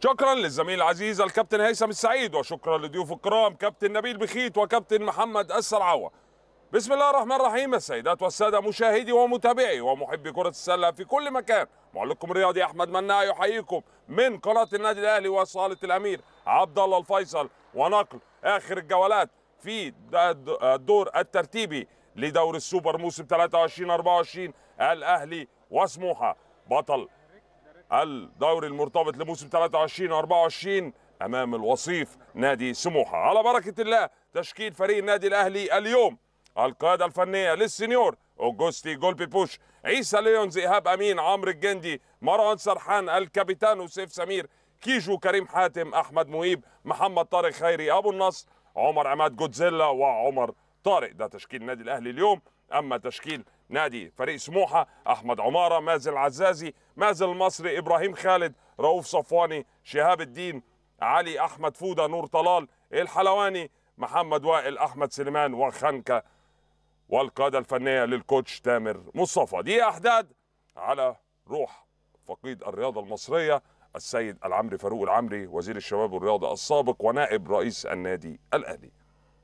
شكرا للزميل العزيز الكابتن هيثم السعيد وشكرا لضيوف الكرام كابتن نبيل بخيت وكابتن محمد السرعوه بسم الله الرحمن الرحيم السيدات والساده مشاهدي ومتابعي ومحبي كره السله في كل مكان معلقكم الرياضي احمد مناع يحييكم من قناه النادي الاهلي وصاله الامير عبد الله الفيصل ونقل اخر الجولات في الدور الترتيبي لدور السوبر موسم 23 24 الاهلي وسموحه بطل الدوري المرتبط لموسم 23 24 امام الوصيف نادي سموحه على بركه الله تشكيل فريق النادي الاهلي اليوم القياده الفنيه للسنيور اوجوستي جولبي بوش عيسى ليونز ايهاب امين عمرو الجندي مروان سرحان الكابيتان وسيف سمير كيجو كريم حاتم احمد مهيب محمد طارق خيري ابو النصر عمر عماد جودزيلا وعمر طارق ده تشكيل النادي الاهلي اليوم اما تشكيل نادي فريق سموحه احمد عماره مازن العزازي مازن المصري ابراهيم خالد رؤوف صفواني شهاب الدين علي احمد فوده نور طلال الحلواني محمد وائل احمد سليمان وخنكه والقاده الفنيه للكوتش تامر مصطفى دي احداد على روح فقيد الرياضه المصريه السيد العمري فاروق العمري وزير الشباب والرياضه السابق ونائب رئيس النادي الاهلي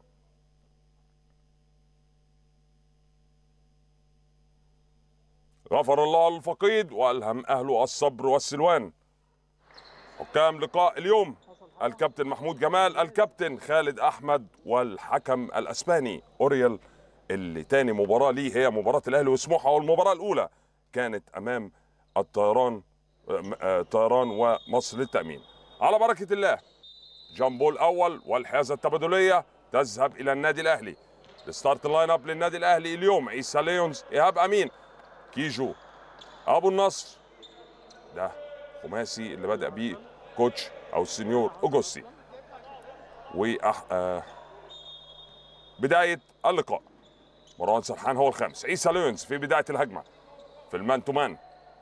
غفر الله الفقيد والهم اهله الصبر والسلوان حكام لقاء اليوم الكابتن محمود جمال الكابتن خالد احمد والحكم الاسباني اوريال اللي تاني مباراه ليه هي مباراه الاهلي وسموحه والمباراه الاولى كانت امام الطيران طيران ومصر للتامين على بركه الله جامبو الاول والحيازه التبادليه تذهب الى النادي الاهلي الستارت لاين اب للنادي الاهلي اليوم عيسى ليونز ايهاب امين كيجو ابو النصر ده خماسي اللي بدا بيه كوتش او السنيور اوجوستي و آه بدايه اللقاء مروان سرحان هو الخامس عيسى ليونز في بدايه الهجمه في المان تو مان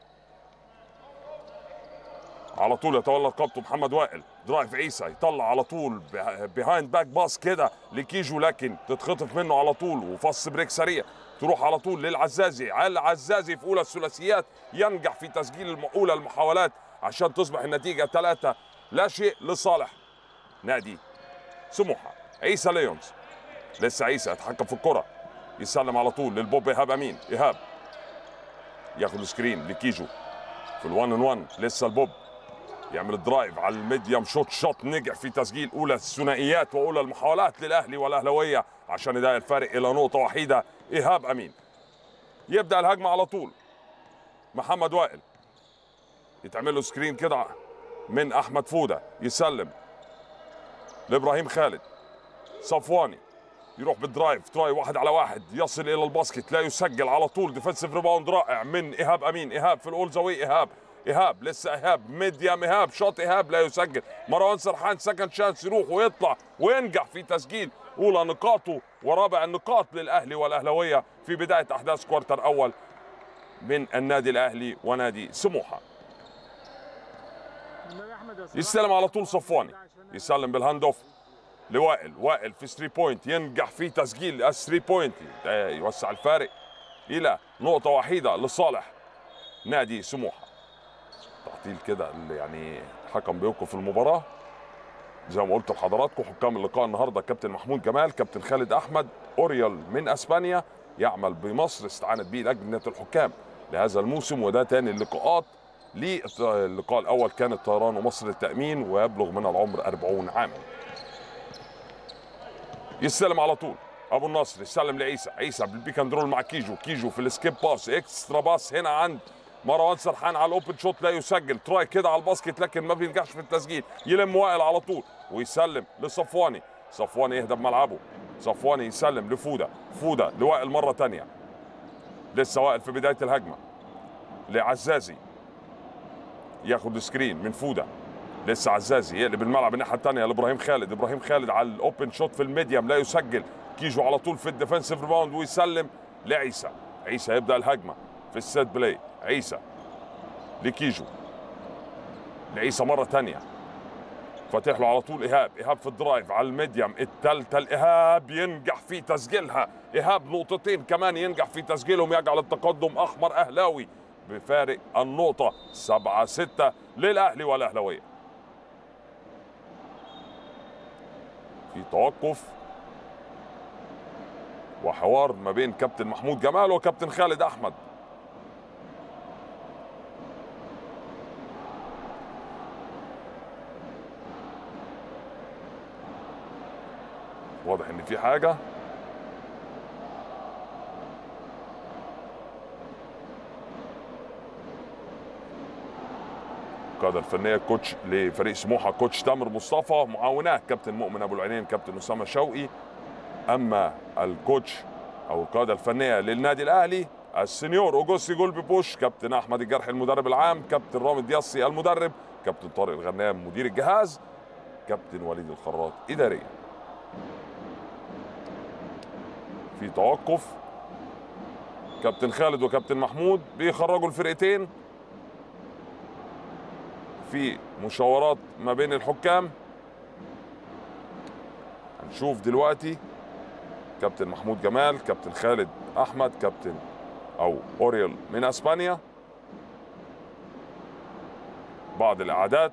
على طول يتولى رقبته محمد وائل درايف عيسى يطلع على طول بيهايند باك باص كده لكيجو لكن تتخطف منه على طول وفص بريك سريع تروح على طول للعزازي على العزازي في اولى الثلاثيات ينجح في تسجيل اولى المحاولات عشان تصبح النتيجه ثلاثه لا شيء لصالح نادي سموحه عيسى ليونز لسه عيسى يتحكم في الكره يسلم على طول للبوب ايهاب امين ايهاب ياخد سكرين لكيجو في الوان ان وان لسه البوب يعمل الدرايف على الميديم شوت شوت نجح في تسجيل اولى الثنائيات واولى المحاولات للاهلي والاهلاويه عشان يضايق الفارق الى نقطه وحيده ايهاب امين يبدا الهجمه على طول محمد وائل يتعمل له سكرين كده من احمد فوده يسلم لابراهيم خالد صفواني يروح بالدرايف تراي واحد على واحد يصل الى الباسكت لا يسجل على طول ديفنسيف ريباوند رائع من ايهاب امين ايهاب في الاول زاويه ايهاب ايهاب لسه ايهاب ميديم ايهاب شوت ايهاب لا يسجل مروان سرحان سكند شانس يروح ويطلع وينجح في تسجيل اولى نقاطه ورابع النقاط للاهلي والاهلاويه في بدايه احداث كوارتر اول من النادي الاهلي ونادي سموحه يستلم على طول صفواني يسلم بالهاند اوف لوائل وائل في 3 بوينت ينجح في تسجيل ال 3 بوينت يوسع الفارق الى نقطه وحيده لصالح نادي سموحه تعطيل كده اللي يعني حكم بيوقف المباراه زي ما قلت لحضراتكم حكام اللقاء النهارده كابتن محمود جمال كابتن خالد احمد اوريال من اسبانيا يعمل بمصر استعانت به لجنه الحكام لهذا الموسم وده تاني اللقاءات للقاء الاول كان الطيران ومصر للتامين ويبلغ من العمر 40 عاما يستلم على طول ابو النصر يسلم لعيسى عيسى بالبيك اند رول مع كيجو كيجو في السكيب باس اكسترا باس هنا عند مروان سرحان على الاوبن شوت لا يسجل تراي كده على الباسكت لكن ما بينجحش في التسجيل يلم وائل على طول ويسلم لصفواني صفواني يهدى بملعبه صفواني يسلم لفوده فوده لوائل مره ثانيه لسه وائل في بدايه الهجمه لعزازي ياخد سكرين من فوده لسه عزازي يقلب الملعب الناحيه الثانيه لابراهيم خالد ابراهيم خالد على الاوبن شوت في الميديم لا يسجل كيجو على طول في الديفنسيف ريباوند ويسلم لعيسى عيسى يبدا الهجمه في السيت بلاي عيسى لكيجو لعيسى مره ثانيه فاتح له على طول ايهاب ايهاب في الدرايف على الميديم الثالثه الايهاب ينجح في تسجيلها ايهاب نقطتين كمان ينجح في تسجيلهم يجعل التقدم احمر اهلاوي بفارق النقطه 7 6 للاهلي والاهلاويه في توقف وحوار ما بين كابتن محمود جمال وكابتن خالد احمد واضح ان في حاجه القاده الفنيه كوتش لفريق سموحه كوتش تامر مصطفى معاوناه كابتن مؤمن ابو العينين كابتن اسامه شوقي اما الكوتش او القاده الفنيه للنادي الاهلي السنيور اوجوستي جولبي بوش كابتن احمد الجرح المدرب العام كابتن رامي ياسي المدرب كابتن طارق الغنام مدير الجهاز كابتن وليد الخراط اداريا في توقف كابتن خالد وكابتن محمود بيخرجوا الفرقتين في مشاورات ما بين الحكام هنشوف دلوقتي كابتن محمود جمال كابتن خالد احمد كابتن او اوريل من اسبانيا بعض الاعادات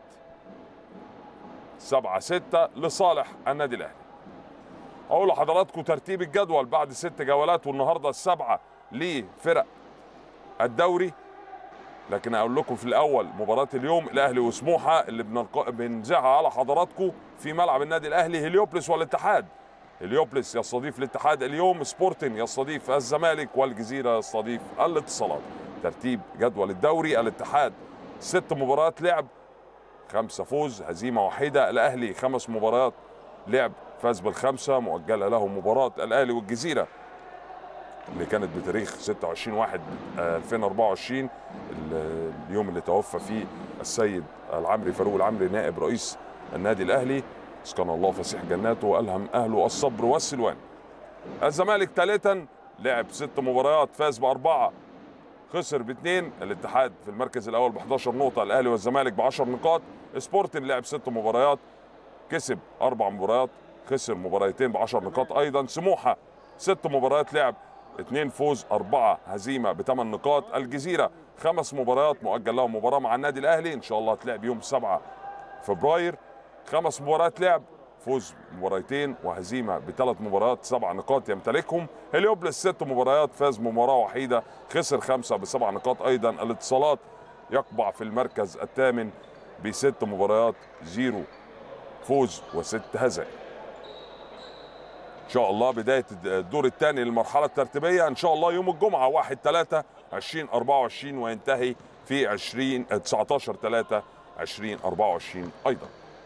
سبعة ستة لصالح النادي الاهلي اقول لحضراتكم ترتيب الجدول بعد ست جولات والنهارده السبعه لفرق الدوري لكن اقول لكم في الاول مباراه اليوم الاهلي وسموحه اللي بنلق... بنذاعها على حضراتكم في ملعب النادي الاهلي هليوبلس والاتحاد هليوبلس يستضيف الاتحاد اليوم سبورتنج يستضيف الزمالك والجزيره يستضيف الاتصالات ترتيب جدول الدوري الاتحاد ست مباريات لعب خمسه فوز هزيمه وحيده الاهلي خمس مباريات لعب فاز بالخمسه مؤجله له مباراه الاهلي والجزيره اللي كانت بتاريخ 26 1 2024 اليوم اللي توفى فيه السيد العمري فاروق العمري نائب رئيس النادي الاهلي اسكن الله فسيح جناته والهم اهله الصبر والسلوان الزمالك ثالثا لعب ست مباريات فاز باربعه خسر باثنين الاتحاد في المركز الاول ب 11 نقطه الاهلي والزمالك ب 10 نقاط سبورتن لعب ست مباريات كسب اربع مباريات خسر مباراتين ب 10 نقاط ايضا سموحه ست مباريات لعب اثنين فوز أربعة هزيمة بثمان نقاط الجزيرة خمس مباريات مؤجل لهم مباراة مع النادي الأهلي إن شاء الله هتلعب يوم 7 فبراير خمس مباريات لعب فوز مباراتين وهزيمة بثلاث مباريات سبع نقاط يمتلكهم هليوبلس ست مباريات فاز مباراة وحيدة خسر خمسة بسبع نقاط أيضا الاتصالات يقبع في المركز الثامن بست مباريات زيرو فوز وست هزائم ان شاء الله بدايه الدور الثاني للمرحله الترتيبيه ان شاء الله يوم الجمعه 1 3 2024 وينتهي في 20 19 3 2024 ايضا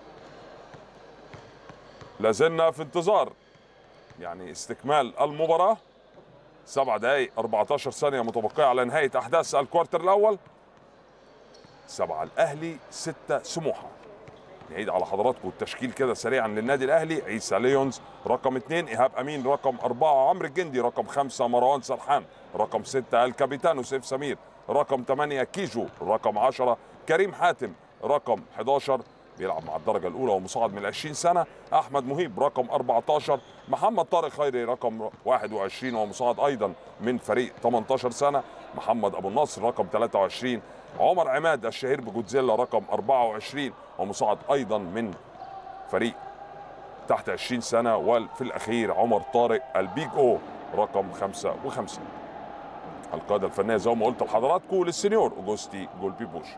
لازلنا في انتظار يعني استكمال المباراه سبع دقائق 14 ثانيه متبقيه على نهايه احداث الكوارتر الاول سبعه الاهلي سته سموحه نعيد على حضراتكم التشكيل كده سريعا للنادي الاهلي عيسى ليونز رقم اثنين ايهاب امين رقم اربعه عمرو الجندي رقم خمسه مروان سرحان رقم سته الكابيتانو سيف سمير رقم ثمانيه كيجو رقم عشره كريم حاتم رقم 11 بيلعب مع الدرجة الأولى ومصعد من 20 سنة أحمد مهيب رقم 14 محمد طارق خيري رقم 21 ومصعد أيضا من فريق 18 سنة محمد أبو النصر رقم 23 عمر عماد الشهير بجودزيلا رقم 24 ومصعد ايضا من فريق تحت 20 سنه وفي الاخير عمر طارق البيج او رقم 55 القاده الفنيه زي ما قلت لحضراتكم للسنيور اوجوستي جولبي بوش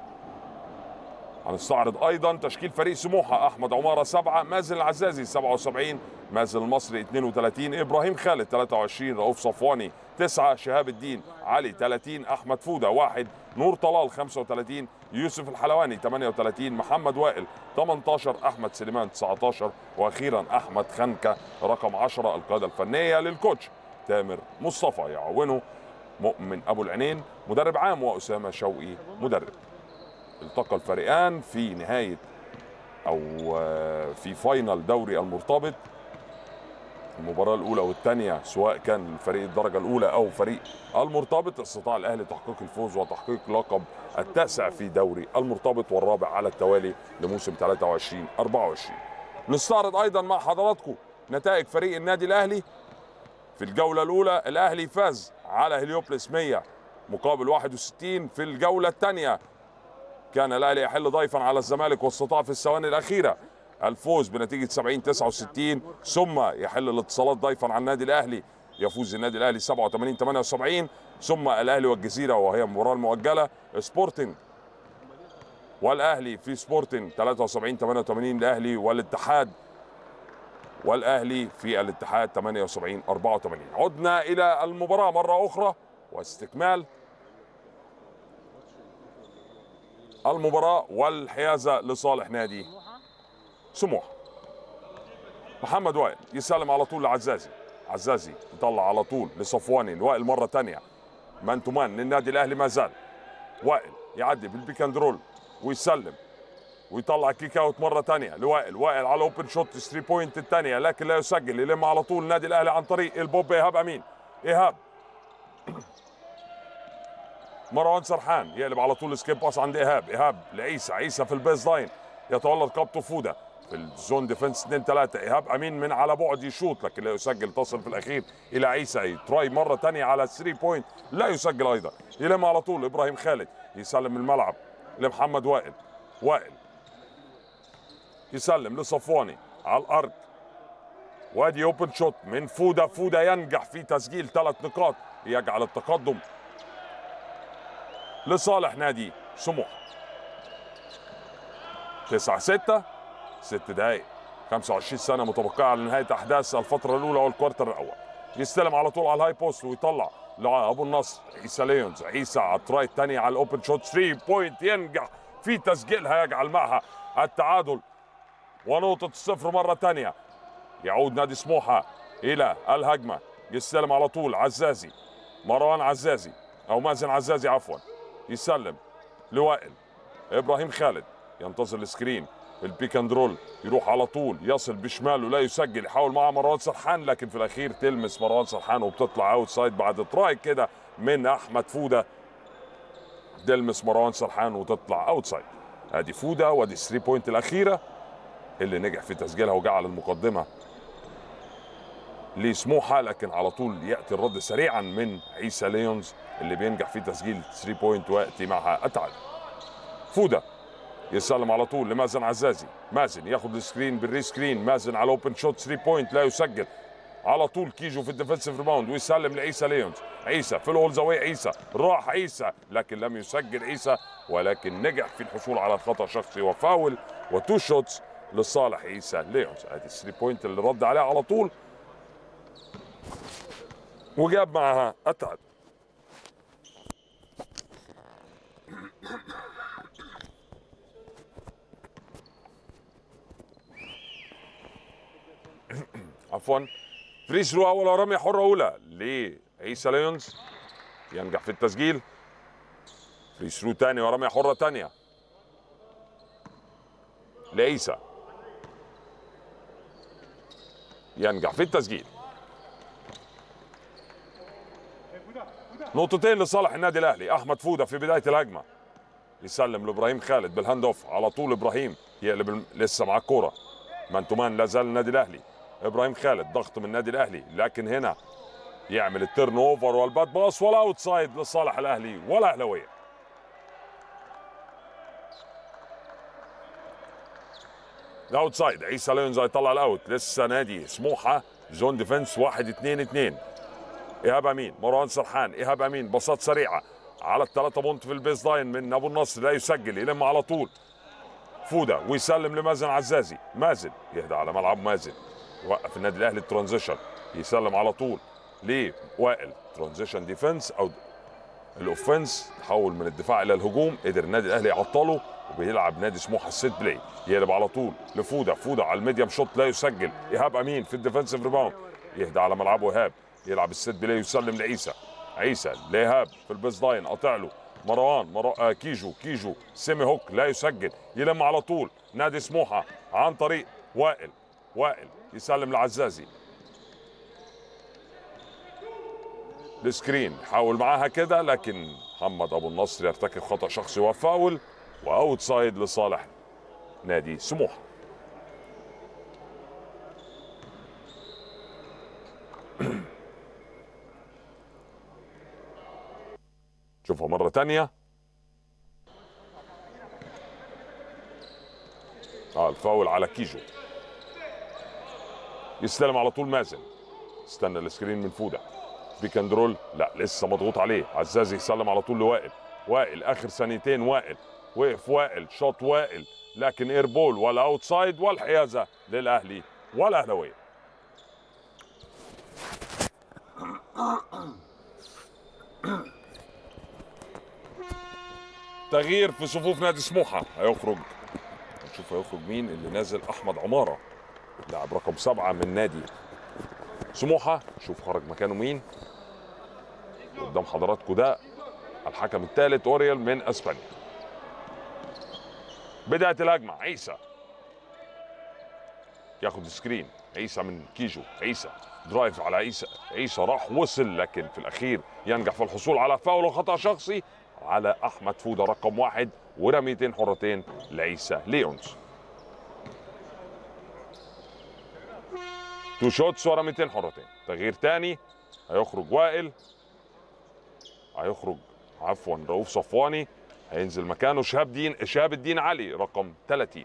هنستعرض ايضا تشكيل فريق سموحه احمد عماره سبعه مازن العزازي 77 مازن المصري 32 ابراهيم خالد 23 رؤوف صفواني 9 شهاب الدين علي 30 احمد فوده واحد نور طلال 35 يوسف الحلواني 38 محمد وائل 18 احمد سليمان 19 واخيرا احمد خنكه رقم 10 القياده الفنيه للكوتش تامر مصطفى يعاونه مؤمن ابو العينين مدرب عام واسامه شوقي مدرب التقى الفريقان في نهايه او في فاينل دوري المرتبط المباراه الاولى والثانيه سواء كان فريق الدرجه الاولى او فريق المرتبط استطاع الاهلي تحقيق الفوز وتحقيق لقب التاسع في دوري المرتبط والرابع على التوالي لموسم 23 24 نستعرض ايضا مع حضراتكم نتائج فريق النادي الاهلي في الجوله الاولى الاهلي فاز على هليوبلس 100 مقابل 61 في الجوله الثانيه كان الاهلي يحل ضيفا على الزمالك واستطاع في الثواني الاخيره الفوز بنتيجه 70 69 ثم يحل الاتصالات ضيفا عن النادي الاهلي يفوز النادي الاهلي 87 78 ثم الاهلي والجزيره وهي المباراه المؤجله سبورتنج والاهلي في سبورتنج 73 88 الاهلي والاتحاد والاهلي في الاتحاد 78 84 عدنا الى المباراه مره اخرى واستكمال المباراه والحيازه لصالح نادي سموحه محمد وائل يسلم على طول لعزازي عزازي يطلع على طول لصفواني الوائل مره ثانيه مان تو مان للنادي الاهلي ما زال وائل يعدي بالبيك اند رول ويسلم ويطلع كيك اوت مره ثانيه لوائل وائل على اوبن شوت 3 بوينت الثانيه لكن لا يسجل يلم على طول النادي الاهلي عن طريق البوب ايهاب امين ايهاب مروان سرحان يقلب على طول سكيب باس عند ايهاب ايهاب لعيسى عيسى في البيز لاين يتولد قبطه فوده في الزون ديفنس 2 3 ايهاب امين من على بعد يشوط لكن لا يسجل تصل في الاخير الى عيسى تراي مره ثانيه على 3 بوينت لا يسجل ايضا يلم على طول ابراهيم خالد يسلم الملعب لمحمد وائل وائل يسلم لصفواني على الارض وادي اوبن شوت من فوده فوده ينجح في تسجيل ثلاث نقاط يجعل التقدم لصالح نادي سموحه 9 6 ست دقائق 25 سنه متبقيه لنهايه احداث الفتره الاولى والكوارتر الاول يستلم على طول على الهاي بوست ويطلع لابو النصر عيسى ليونز عيسى على التراي الثاني على الاوبن شوت 3 بوينت ينجح في تسجيلها يجعل معها التعادل ونقطة الصفر مرة ثانية يعود نادي سموحة إلى الهجمة يستلم على طول عزازي مروان عزازي أو مازن عزازي عفوا يسلم لوائل إبراهيم خالد ينتظر السكرين البيك اند رول يروح على طول يصل بشماله لا يسجل يحاول مع مروان سرحان لكن في الاخير تلمس مروان سرحان وبتطلع اوت سايد بعد تراي كده من احمد فوده تلمس مروان سرحان وتطلع اوت سايد ادي فوده وادي 3 بوينت الاخيره اللي نجح في تسجيلها وجعل المقدمه لسموحه لكن على طول ياتي الرد سريعا من عيسى ليونز اللي بينجح في تسجيل 3 بوينت وياتي معها التعادل فوده يسلم على طول لمازن عزازي مازن ياخد السكرين بالري سكرين مازن على اوبن شوت 3 بوينت لا يسجل على طول كيجو في الديفنسيف ريباوند ويسلم لعيسى ليونز عيسى في الهولز اواي عيسى راح عيسى لكن لم يسجل عيسى ولكن نجح في الحصول على خطا شخصي وفاول وتو شوتس لصالح عيسى ليونز ادي 3 بوينت اللي رد عليها على طول وجاب معها التعادل عفوا فري ثرو اول رميه حره اولى لعيسى ليونز ينجح في التسجيل فري ثرو ثاني ورميه حره ثانيه لعيسى ينجح في التسجيل نقطتين لصالح النادي الاهلي احمد فوده في بدايه الهجمه يسلم لابراهيم خالد بالهاند اوف على طول ابراهيم يقلب الم- لسه مع الكوره مان تو مان لا زال النادي الاهلي ابراهيم خالد ضغط من النادي الاهلي لكن هنا يعمل التيرن اوفر والبات باص ولا اوت سايد لصالح الاهلي ولا اهلاويه الاوت سايد عيسى ليونز هيطلع الاوت لسه نادي سموحه زون ديفنس 1 2 2 ايهاب امين مروان سرحان ايهاب امين باصات سريعه على الثلاثه بونت في البيز لاين من ابو النصر لا يسجل يلم على طول فوده ويسلم لمازن عزازي مازن يهدى على ملعب مازن يوقف النادي الاهلي الترانزيشن يسلم على طول ليه وائل ترانزيشن ديفنس او الاوفنس تحول من الدفاع الى الهجوم قدر النادي الاهلي يعطله وبيلعب نادي سموحه السيت بلاي يقلب على طول لفوده فوده على الميديم شوت لا يسجل ايهاب امين في الديفنسيف ريباوند يهدى على ملعبه ايهاب يلعب السيت بلاي ويسلم لعيسى عيسى لايهاب في البيز لاين قاطع له مروان مرو... آه كيجو كيجو سيمي هوك لا يسجل يلم على طول نادي سموحه عن طريق وائل وائل يسلم لعزازي السكرين حاول معاها كده لكن محمد ابو النصر يرتكب خطا شخصي وفاول واوت سايد لصالح نادي سموحه شوفها مرة تانية اه الفاول على كيجو يستلم على طول مازن استنى السكرين من فوده بيك اند رول لا لسه مضغوط عليه عزازي يسلم على طول لوائل وائل اخر ثانيتين وائل وقف وائل شوط وائل لكن ايربول ولا اوتسايد والحيازه للاهلي والاهلاويه تغيير في صفوف نادي سموحه هيخرج نشوف هيخرج مين اللي نازل احمد عماره لاعب رقم سبعه من نادي سموحه شوف خرج مكانه مين قدام حضراتكم ده الحكم الثالث اوريال من اسبانيا بدايه الهجمه عيسى ياخد سكرين عيسى من كيجو عيسى درايف على عيسى عيسى راح وصل لكن في الاخير ينجح في الحصول على فاول وخطا شخصي على احمد فوده رقم واحد ورميتين حرتين لعيسى ليونز تو شوتس ورميتين حرتين تغيير تاني هيخرج وائل هيخرج عفوا رؤوف صفواني هينزل مكانه شهاب دين شهاب الدين علي رقم 30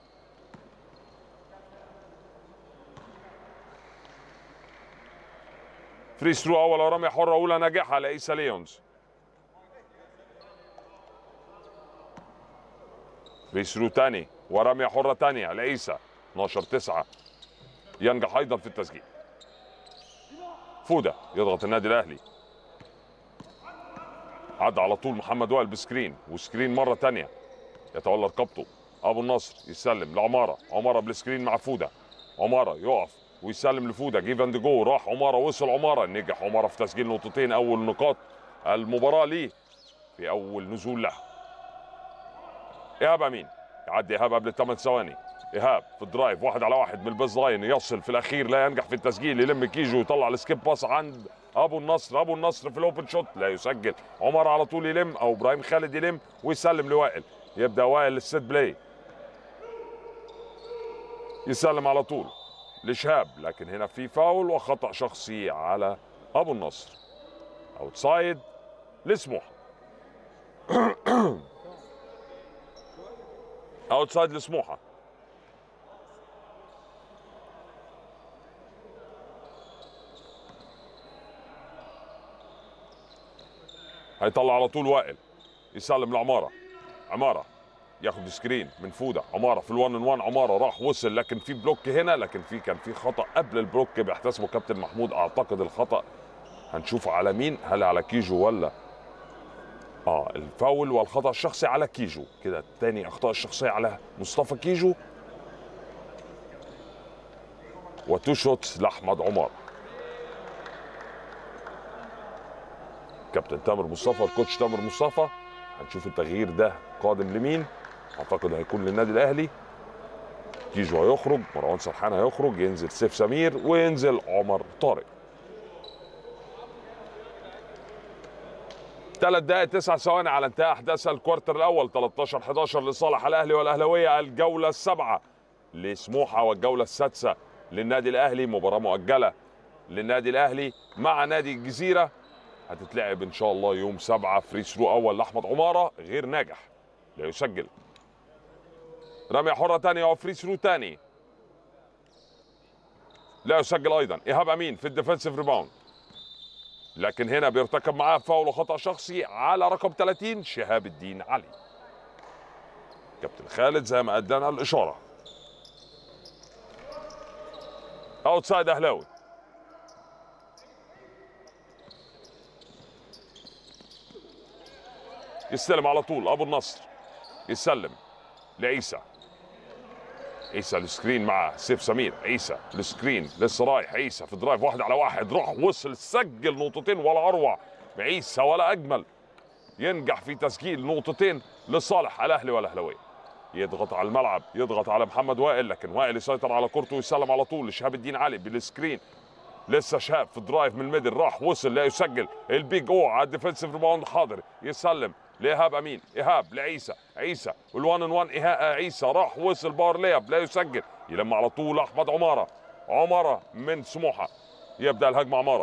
فري ثرو اول ورميه حره اولى ناجحه لعيسى ليونز فري ثرو تاني ورميه حره تانيه لعيسى 12 9 ينجح ايضا في التسجيل فوده يضغط النادي الاهلي عدى على طول محمد وائل بسكرين وسكرين مره تانية يتولى رقبته ابو النصر يسلم لعماره عماره بالسكرين مع فوده عماره يقف ويسلم لفوده جيف اند جو راح عماره وصل عماره نجح عماره في تسجيل نقطتين اول نقاط المباراه ليه في اول نزول له ايهاب امين يعدي ايهاب قبل الثمان ثواني ايهاب في الدرايف واحد على واحد من البيز لاين يصل في الاخير لا ينجح في التسجيل يلم كيجو ويطلع السكيب باس عند ابو النصر ابو النصر في الاوبن شوت لا يسجل عمر على طول يلم او ابراهيم خالد يلم ويسلم لوائل يبدا وائل السيت بلاي يسلم على طول لشهاب لكن هنا في فاول وخطا شخصي على ابو النصر اوتسايد لسموحه اوتسايد لسموحه هيطلع على طول وائل يسلم لعماره عماره ياخد سكرين من فوده عماره في الوان ان وان عماره راح وصل لكن في بلوك هنا لكن في كان في خطا قبل البلوك بيحتسبه كابتن محمود اعتقد الخطا هنشوفه على مين هل على كيجو ولا اه الفاول والخطا الشخصي على كيجو كده الثاني اخطاء الشخصيه على مصطفى كيجو وتو شوتس لاحمد عمار كابتن تامر مصطفى الكوتش تامر مصطفى هنشوف التغيير ده قادم لمين اعتقد هيكون للنادي الاهلي كيجو هيخرج مروان سرحان هيخرج ينزل سيف سمير وينزل عمر طارق ثلاث دقائق تسع ثواني على انتهاء احداث الكوارتر الاول 13 11 لصالح الاهلي والاهلاويه الجوله السابعه لسموحه والجوله السادسه للنادي الاهلي مباراه مؤجله للنادي الاهلي مع نادي الجزيره هتتلعب ان شاء الله يوم سبعة فري ثرو اول لاحمد عماره غير ناجح لا يسجل رمية حرة تانية وفري ثرو تاني لا يسجل ايضا ايهاب امين في الديفensive ريباوند لكن هنا بيرتكب معاه فاول وخطا شخصي على رقم 30 شهاب الدين علي كابتن خالد زي ما ادانا الاشاره اوتسايد اهلاوي يستلم على طول ابو النصر يسلم لعيسى عيسى السكرين مع سيف سمير عيسى السكرين لسه رايح عيسى في درايف واحد على واحد راح وصل سجل نقطتين ولا اروع عيسى ولا اجمل ينجح في تسجيل نقطتين لصالح الاهلي والاهلاويه يضغط على الملعب يضغط على محمد وائل لكن وائل يسيطر على كورته ويسلم على طول لشهاب الدين علي بالسكرين لسه شهاب في درايف من الميدل راح وصل لا يسجل البيج او على الديفنسيف ريباوند حاضر يسلم لايهاب امين ايهاب لعيسى عيسى والوان ان وان إيهاب عيسى راح وصل باور لياب لا يسجل يلم على طول احمد عماره عماره من سموحه يبدا الهجمه عماره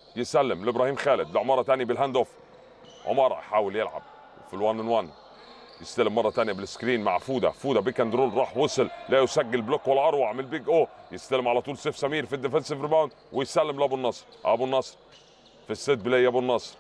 يسلم لابراهيم خالد لعماره تاني بالهاند اوف عماره يحاول يلعب في الوان ان وان يستلم مره ثانيه بالسكرين مع فوده فوده بيك اند رول راح وصل لا يسجل بلوك ولا اروع من البيج او يستلم على طول سيف سمير في الديفنسيف ريباوند ويسلم لابو النصر ابو النصر في السيت بلاي ابو النصر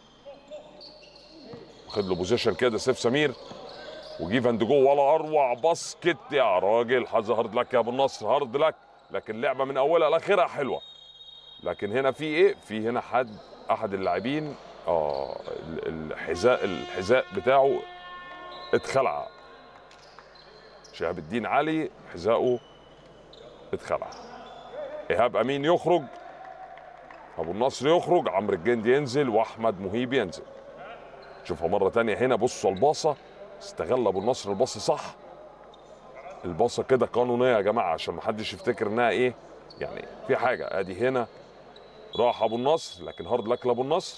واخد له بوزيشن كده سيف سمير وجيف اند جو ولا اروع باسكت يا راجل حظ هارد لك يا ابو النصر هارد لك لكن لعبه من اولها لاخرها حلوه لكن هنا في ايه في هنا حد احد اللاعبين اه ال- الحذاء الحذاء بتاعه اتخلع شهاب الدين علي حذاؤه اتخلع ايهاب امين يخرج ابو النصر يخرج عمرو الجندي ينزل واحمد مهيب ينزل شوفها مره تانية هنا بصوا الباصه استغل ابو النصر الباصه صح الباصه كده قانونيه يا جماعه عشان ما حدش يفتكر انها ايه يعني في حاجه ادي هنا راح ابو النصر لكن هارد لك لابو النصر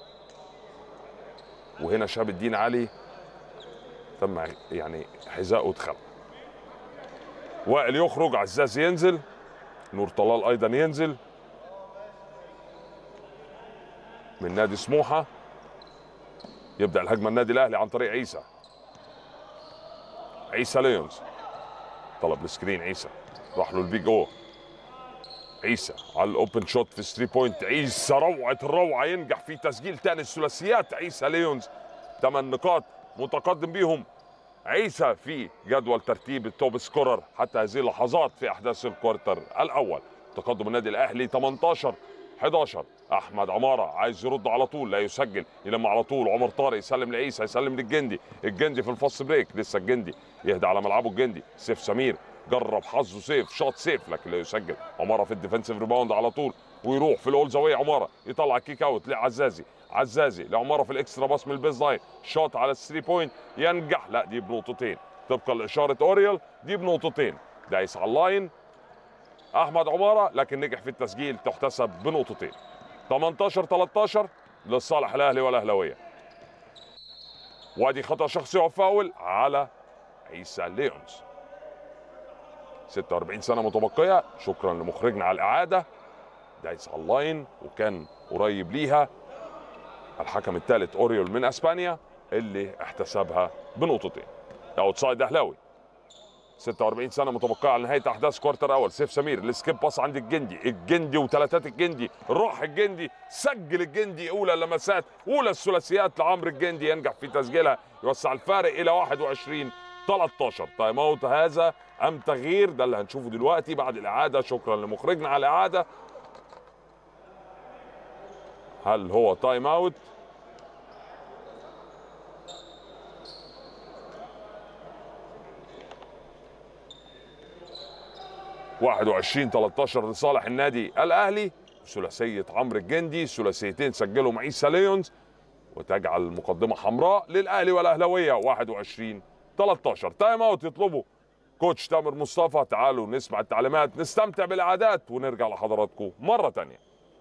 وهنا شهاب الدين علي تم يعني حذاءه اتخلع وائل يخرج عزاز ينزل نور طلال ايضا ينزل من نادي سموحه يبدا الهجمه النادي الاهلي عن طريق عيسى عيسى ليونز طلب السكرين عيسى راح له البيج او عيسى على الاوبن شوت في 3 بوينت عيسى روعه الروعه ينجح في تسجيل ثاني الثلاثيات عيسى ليونز ثمان نقاط متقدم بيهم عيسى في جدول ترتيب التوب سكورر حتى هذه اللحظات في احداث الكوارتر الاول تقدم النادي الاهلي 18 11 احمد عماره عايز يرد على طول لا يسجل يلم على طول عمر طارق يسلم لعيسى يسلم للجندي الجندي في الفاست بريك لسه الجندي يهدى على ملعبه الجندي سيف سمير جرب حظه سيف شاط سيف لكن لا يسجل عماره في الديفنسيف ريباوند على طول ويروح في الاول زاويه عماره يطلع كيك اوت لعزازي عزازي لعماره في الاكسترا باس من البيز لاين شاط على الثري بوينت ينجح لا دي بنقطتين طبقا لاشاره اوريال دي بنقطتين دايس على اللاين احمد عماره لكن نجح في التسجيل تحتسب بنقطتين 18 13 لصالح الاهلي والاهلاويه وادي خطا شخصي وفاول على عيسى ليونز 46 سنه متبقيه شكرا لمخرجنا على الاعاده دايس على اللاين وكان قريب ليها الحكم الثالث اوريول من اسبانيا اللي احتسبها بنقطتين اوتسايد اهلاوي 46 سنه متبقيه على نهايه احداث كوارتر اول سيف سمير السكيب باص عند الجندي الجندي وثلاثات الجندي روح الجندي سجل الجندي اولى لمسات اولى الثلاثيات لعمرو الجندي ينجح في تسجيلها يوسع الفارق الى 21 13 تايم اوت هذا ام تغيير ده اللي هنشوفه دلوقتي بعد الاعاده شكرا لمخرجنا على الاعاده هل هو تايم اوت واحد وعشرين 13 لصالح النادي الاهلي ثلاثيه عمرو الجندي ثلاثيتين سجلهم عيسى ليونز وتجعل المقدمه حمراء للاهلي والاهلاويه 21 13 تايم اوت يطلبه كوتش تامر مصطفى تعالوا نسمع التعليمات نستمتع بالاعداد ونرجع لحضراتكم مره تانية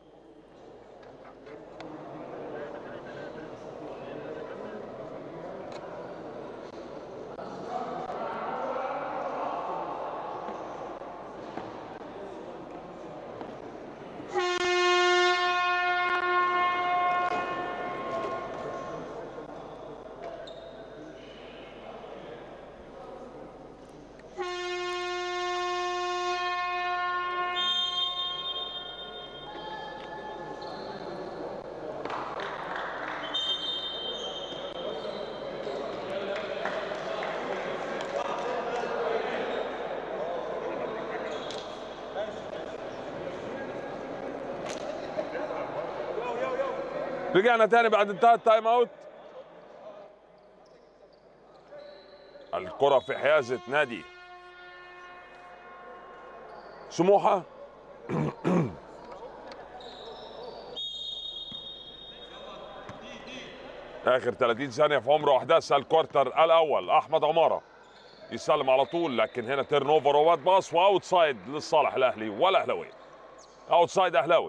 رجعنا تاني بعد انتهاء التايم اوت الكرة في حيازة نادي سموحة اخر 30 ثانية في عمر احداث الكوارتر الاول احمد عمارة يسلم على طول لكن هنا تيرن اوفر وواد باص واوت سايد لصالح الاهلي والاهلاوي اوت سايد اهلاوي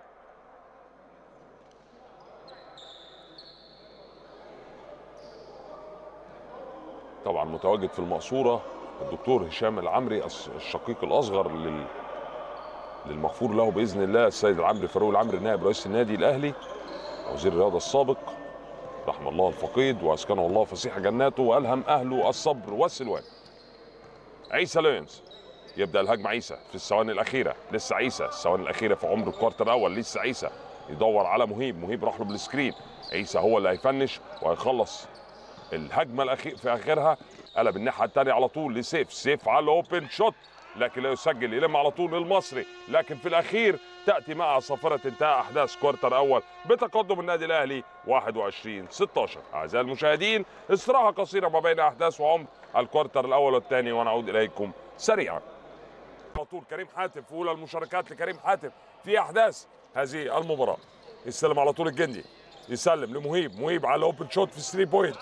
طبعا متواجد في المقصورة الدكتور هشام العمري الس- الشقيق الأصغر لل... للمغفور له بإذن الله السيد العمري فاروق العمري نائب رئيس النادي الأهلي وزير الرياضة السابق رحم الله الفقيد واسكنه الله فسيح جناته والهم اهله الصبر والسلوان عيسى ليونز يبدا الهجمه عيسى في الثواني الاخيره لسه عيسى الثواني الاخيره في عمر الكوارتر الاول لسه عيسى يدور على مهيب مهيب راح له بالسكرين عيسى هو اللي هيفنش وهيخلص الهجمه الاخير في اخرها قلب الناحيه الثانيه على طول لسيف سيف على الاوبن شوت لكن لا يسجل يلم على طول المصري لكن في الاخير تاتي مع صفره انتهاء احداث كوارتر اول بتقدم النادي الاهلي 21 16 اعزائي المشاهدين استراحه قصيره ما بين احداث وعمر الكوارتر الاول والثاني ونعود اليكم سريعا على طول كريم حاتم في اولى المشاركات لكريم حاتم في احداث هذه المباراه يستلم على طول الجندي يسلم لمهيب مهيب على اوبن شوت في 3 بوينت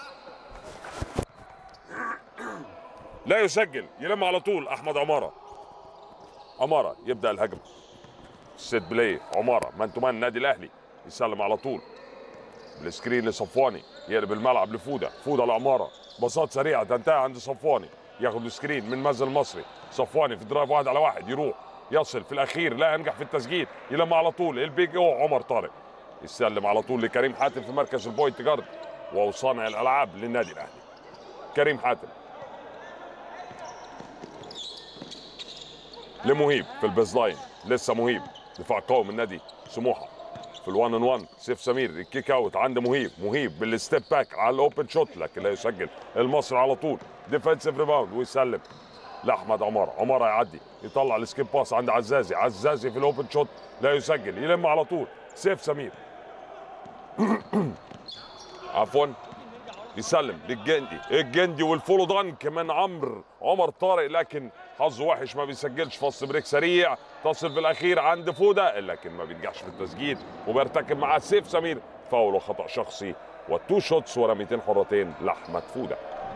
لا يسجل يلم على طول احمد عماره عماره يبدا الهجمه سيت بلاي عماره مان تو مان النادي الاهلي يسلم على طول السكرين لصفواني يقلب الملعب لفوده فوده لعماره باصات سريعه تنتهي عند صفواني ياخد السكرين من مازن المصري صفواني في درايف واحد على واحد يروح يصل في الاخير لا ينجح في التسجيل يلم على طول البيج او عمر طارق يسلم على طول لكريم حاتم في مركز البوينت جارد وهو صانع الالعاب للنادي الاهلي كريم حاتم لمهيب في البيز لاين لسه مهيب دفاع قوي من نادي سموحه في الوان ان وان سيف سمير الكيك اوت عند مهيب مهيب بالستيب باك على الاوبن شوت لكن لا يسجل المصري على طول ديفensive ريباوند ويسلم لاحمد عماره عماره يعدي يطلع السكيب باس عند عزازي عزازي في الاوبن شوت لا يسجل يلم على طول سيف سمير عفوا يسلم للجندي الجندي والفولو دانك من عمرو عمر طارق لكن حظه وحش ما بيسجلش فص بريك سريع تصل في الاخير عند فوده لكن ما بينجحش في التسجيل وبيرتكب معاه سيف سمير فاول وخطا شخصي والتو شوتس ورميتين حرتين لاحمد فوده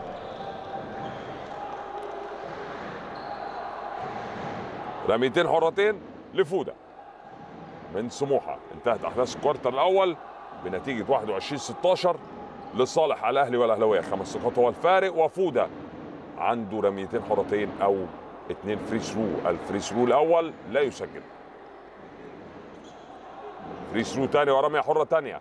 رميتين حرتين لفوده من سموحه انتهت احداث الكوارتر الاول بنتيجه 21 16 لصالح الاهلي والاهلاويه خمس نقاط هو الفارق وفوده عنده رميتين حرتين او اثنين فري ثرو الفري ثرو الاول لا يسجل فري ثرو ثاني ورميه حره ثانيه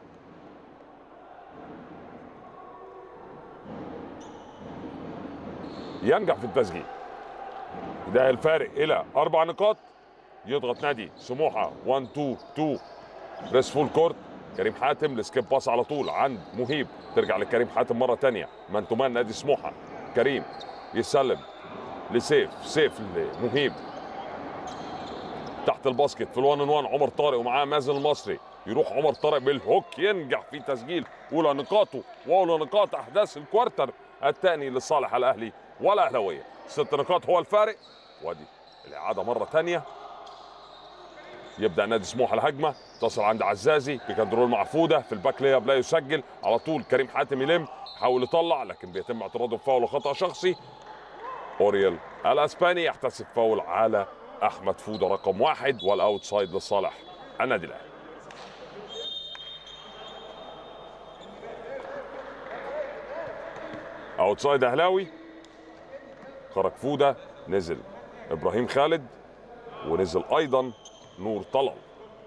ينجح في التسجيل ده الفارق الى اربع نقاط يضغط نادي سموحه 1 2 2 بريس فول كورت كريم حاتم السكيب باس على طول عند مهيب ترجع لكريم حاتم مره ثانيه مان تو مان نادي سموحه كريم يسلم لسيف سيف لمهيب تحت الباسكت في الوان ان وان عمر طارق ومعاه مازن المصري يروح عمر طارق بالهوك ينجح في تسجيل اولى نقاطه واولى نقاط احداث الكوارتر الثاني لصالح الاهلي والاهلاويه ست نقاط هو الفارق وادي الاعاده مره ثانيه يبدا نادي سموحه الهجمه تصل عند عزازي بكنترول مع فوده في الباك لياب لا يسجل على طول كريم حاتم يلم يحاول يطلع لكن بيتم اعتراضه بفاول وخطا شخصي اوريال الاسباني يحتسب فاول على احمد فوده رقم واحد والاوتسايد لصالح النادي الاهلي اوتسايد اهلاوي خرج فوده نزل ابراهيم خالد ونزل ايضا نور طلال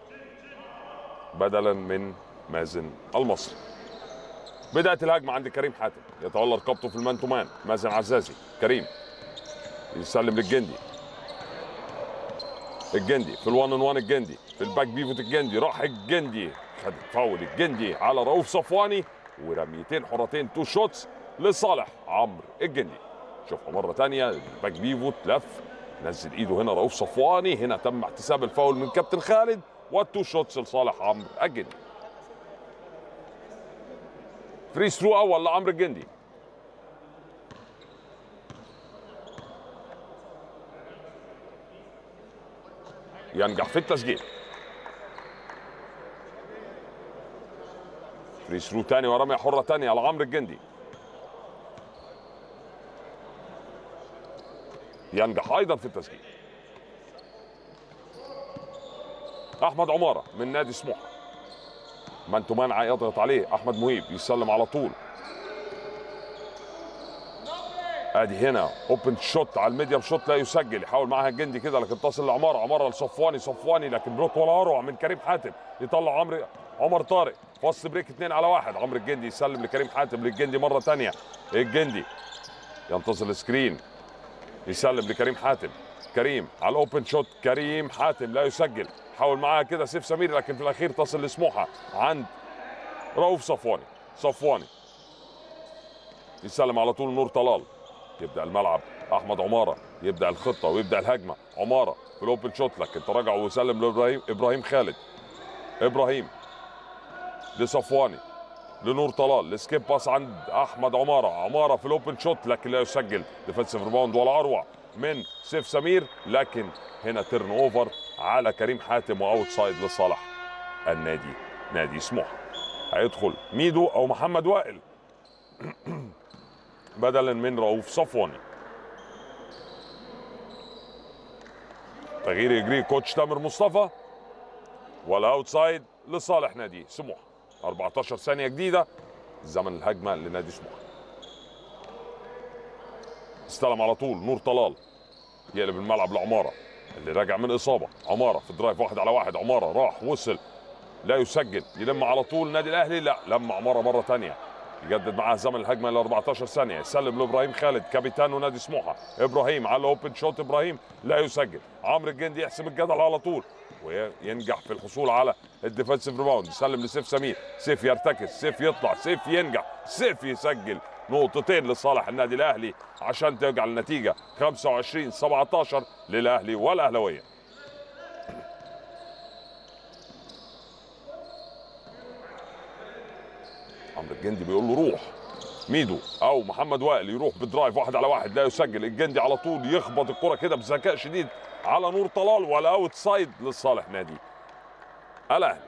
بدلا من مازن المصري بدأت الهجمة عند كريم حاتم يتولى رقبته في المان تو مان مازن عزازي كريم يسلم للجندي الجندي في الوان ان وان الجندي في الباك بيفوت الجندي راح الجندي خد فاول الجندي على رؤوف صفواني ورميتين حرتين تو شوتس لصالح عمرو الجندي شوفها مرة تانية الباك بيفوت لف نزل ايده هنا رؤوف صفواني هنا تم احتساب الفاول من كابتن خالد والتو شوتس لصالح عمرو الجندي فري ثرو اول لعمرو الجندي ينجح في التسجيل فري ثرو تاني ورمية حرة تانية على عمرو الجندي ينجح ايضا في التسجيل احمد عماره من نادي سموحه مان تو مان يضغط عليه احمد مهيب يسلم على طول ادي هنا اوبن شوت على الميديم شوت لا يسجل يحاول معاها الجندي كده لكن تصل لعماره عماره لصفواني صفواني لكن بلوك ولا اروع من كريم حاتم يطلع عمرو عمر طارق فاست بريك اثنين على واحد عمرو الجندي يسلم لكريم حاتم للجندي مره ثانيه الجندي ينتظر السكرين يسلم لكريم حاتم كريم على الاوبن شوت كريم حاتم لا يسجل حاول معاها كده سيف سمير لكن في الاخير تصل لسموحه عند رؤوف صفواني صفواني يسلم على طول نور طلال يبدا الملعب احمد عماره يبدا الخطه ويبدا الهجمه عماره في الاوبن شوت لكن تراجع وسلم لابراهيم ابراهيم خالد ابراهيم لصفواني لنور طلال السكيب باس عند احمد عماره عماره في الاوبن شوت لكن لا يسجل ديفensive ريباوند ولا اروع من سيف سمير لكن هنا تيرن اوفر على كريم حاتم واوت سايد لصالح النادي نادي سموحه هيدخل ميدو او محمد وائل بدلا من رؤوف صفواني تغيير يجري كوتش تامر مصطفى والاوتسايد لصالح نادي سموحه 14 ثانيه جديده زمن الهجمه لنادي سموحه استلم على طول نور طلال يقلب الملعب لعماره اللي راجع من اصابه عماره في الدرايف واحد على واحد عماره راح وصل لا يسجل يلم على طول النادي الاهلي لا لم عماره مره ثانيه يجدد معاه زمن الهجمه ل 14 ثانيه يسلم لابراهيم خالد كابيتانو نادي سموحه ابراهيم على اوبن شوت ابراهيم لا يسجل عمرو الجندي يحسم الجدل على طول وينجح في الحصول على الديفensive ريباوند يسلم لسيف سمير سيف يرتكز سيف يطلع سيف ينجح سيف يسجل نقطتين لصالح النادي الاهلي عشان تجعل النتيجه 25 17 للاهلي والاهلاويه عمرو الجندي بيقول له روح ميدو او محمد وائل يروح بدرايف واحد على واحد لا يسجل الجندي على طول يخبط الكره كده بذكاء شديد على نور طلال ولا اوت سايد لصالح نادي الاهلي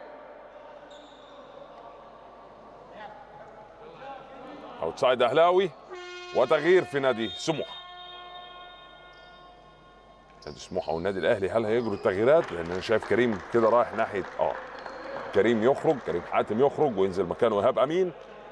اوت سايد اهلاوي وتغيير في نادي سموحه نادي سموحه والنادي الاهلي هل هيجروا التغييرات لان انا شايف كريم كده رايح ناحيه اه كريم يخرج كريم حاتم يخرج وينزل مكانه ايهاب امين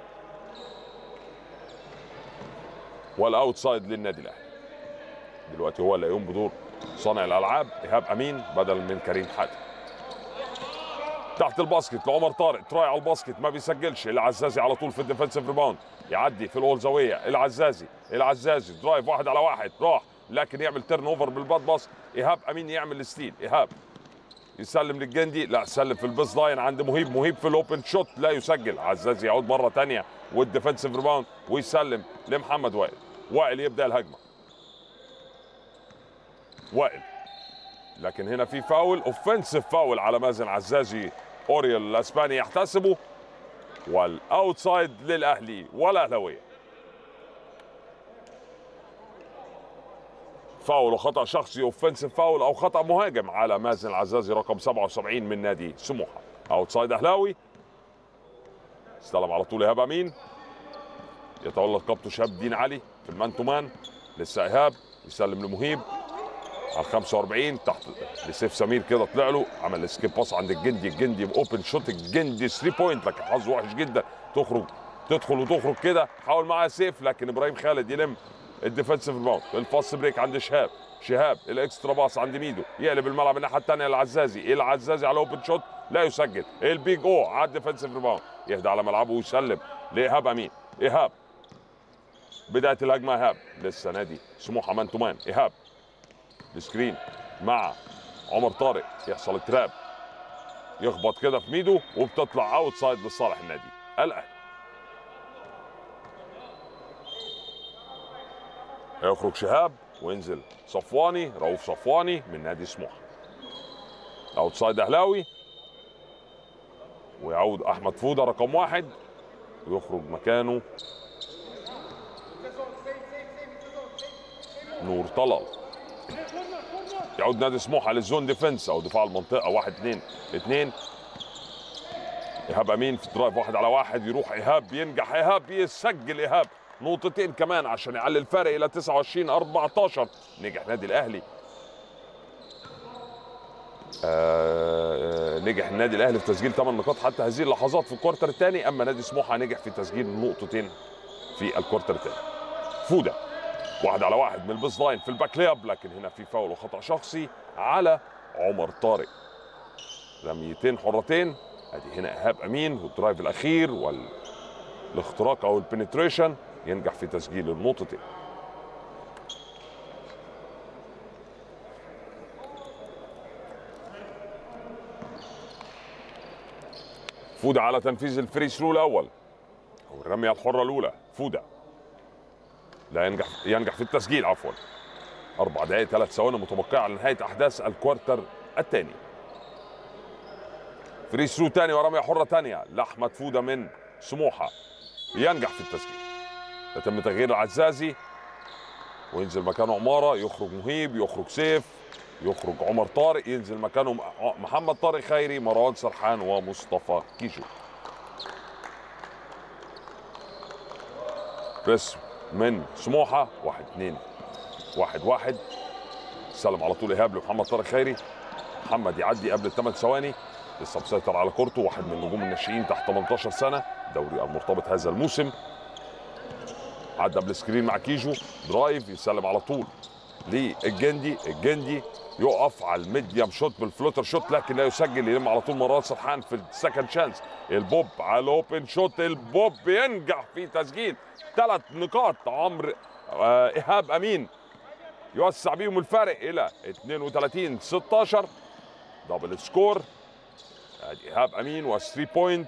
والاوتسايد للنادي الاهلي دلوقتي هو اللي هيقوم بدور صانع الالعاب ايهاب امين بدل من كريم حاتم تحت الباسكت لعمر طارق تراي على الباسكت ما بيسجلش العزازي على طول في الديفنسيف ريباوند يعدي في الاول زاويه العزازي العزازي درايف واحد على واحد راح لكن يعمل تيرن اوفر بالباد باص ايهاب امين يعمل ستيل ايهاب يسلم للجندي لا سلم في البيس لاين عند مهيب مهيب في الاوبن شوت لا يسجل عزازي يعود مره ثانيه والديفنسيف ريباوند ويسلم لمحمد وائل وائل يبدا الهجمه وائل لكن هنا في فاول اوفنسيف فاول على مازن عزازي اوريال الاسباني يحتسبه والاوتسايد للاهلي والاهلاويه فاول وخطا شخصي اوفنسيف فاول او خطا مهاجم على مازن العزازي رقم 77 من نادي سموحه اوتسايد اهلاوي استلم على طول ايهاب امين يتولى قبضه شهاب الدين علي في المان تو مان لسه ايهاب يسلم لمهيب على 45 تحت لسيف سمير كده طلع له عمل سكيب باس عند الجندي الجندي اوبن شوت الجندي 3 بوينت لكن حظه وحش جدا تخرج تدخل وتخرج كده حاول معاها سيف لكن ابراهيم خالد يلم الديفensive ريباوند الفاست بريك عند شهاب شهاب الاكسترا باص عند ميدو يقلب الملعب الناحيه الثانيه للعزازي العزازي على اوبن شوت لا يسجل البيج او على الديفنسيف ريباوند يهدى على ملعبه ويسلم لايهاب امين ايهاب بدايه الهجمه ايهاب لسه نادي سموحه مان تو مان ايهاب السكرين مع عمر طارق يحصل التراب يخبط كده في ميدو وبتطلع اوت سايد لصالح النادي الاهلي يخرج شهاب وينزل صفواني رؤوف صفواني من نادي سموحه اوت سايد اهلاوي ويعود احمد فوده رقم واحد ويخرج مكانه نور طلال يعود نادي سموحه للزون ديفنس او دفاع المنطقه واحد اثنين اثنين ايهاب امين في درايف واحد على واحد يروح ايهاب ينجح ايهاب يسجل ايهاب نقطتين كمان عشان يعلي الفرق الى 29 14 نجح نادي الاهلي آه نجح النادي الاهلي في تسجيل 8 نقاط حتى هذه اللحظات في الكوارتر الثاني اما نادي سموحه نجح في تسجيل نقطتين في الكوارتر الثاني فوده واحد على واحد من البيس لاين في الباك لياب لكن هنا في فاول وخطا شخصي على عمر طارق رميتين حرتين ادي هنا ايهاب امين والدرايف الاخير والاختراق او البنتريشن ينجح في تسجيل النقطتين فودا على تنفيذ الفري ثرو الاول او الرميه الحره الاولى فودا لا ينجح ينجح في التسجيل عفوا اربع دقائق ثلاث ثواني متبقيه على نهايه احداث الكوارتر الثاني فري ثرو ثاني ورميه حره ثانيه لاحمد فودا من سموحه ينجح في التسجيل يتم تغيير العزازي وينزل مكانه عماره يخرج مهيب يخرج سيف يخرج عمر طارق ينزل مكانه محمد طارق خيري مروان سرحان ومصطفى كيجو بس من سموحه واحد اثنين واحد واحد سلم على طول ايهاب لمحمد طارق خيري محمد يعدي قبل الثمان ثواني لسه مسيطر على كورته واحد من نجوم الناشئين تحت 18 سنه دوري المرتبط هذا الموسم عدى بالسكرين مع كيجو درايف يسلم على طول للجندي الجندي يقف على الميديم شوت بالفلوتر شوت لكن لا يسجل يلم على طول مرات سرحان في السكند شانس البوب على الاوبن شوت البوب ينجح في تسجيل ثلاث نقاط عمرو آه ايهاب امين يوسع بيهم الفارق الى 32 16 دبل سكور ادي ايهاب امين و 3 بوينت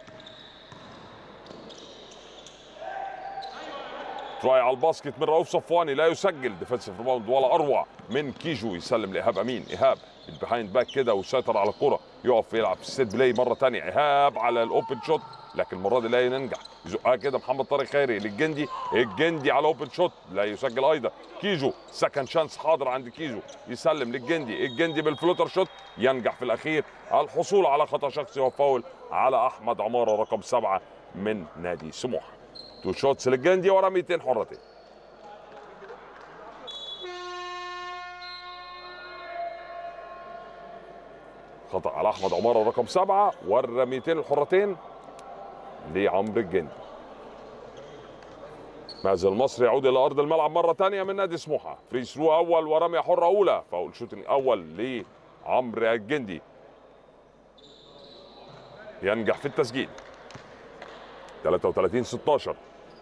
تراي على الباسكت من رؤوف صفواني لا يسجل ديفنسيف ريباوند ولا اروع من كيجو يسلم لايهاب امين ايهاب البيهايند باك كده ويسيطر على الكره يقف يلعب في السيت بلاي مره ثانيه ايهاب على الاوبن شوت لكن المره دي لا ينجح يزقها كده محمد طارق خيري للجندي الجندي على اوبن شوت لا يسجل ايضا كيجو سكند شانس حاضر عند كيجو يسلم للجندي الجندي بالفلوتر شوت ينجح في الاخير الحصول على خطا شخصي وفاول على احمد عماره رقم سبعه من نادي سموحه تو شوتس للجندي ورا 200 حرتين خطا على احمد عماره رقم سبعه ورا 200 الحرتين لعمرو الجندي مازن المصري يعود الى ارض الملعب مره ثانيه من نادي سموحه فري ثرو اول ورميه حره اولى فاول شوت الاول لعمرو الجندي ينجح في التسجيل 33 16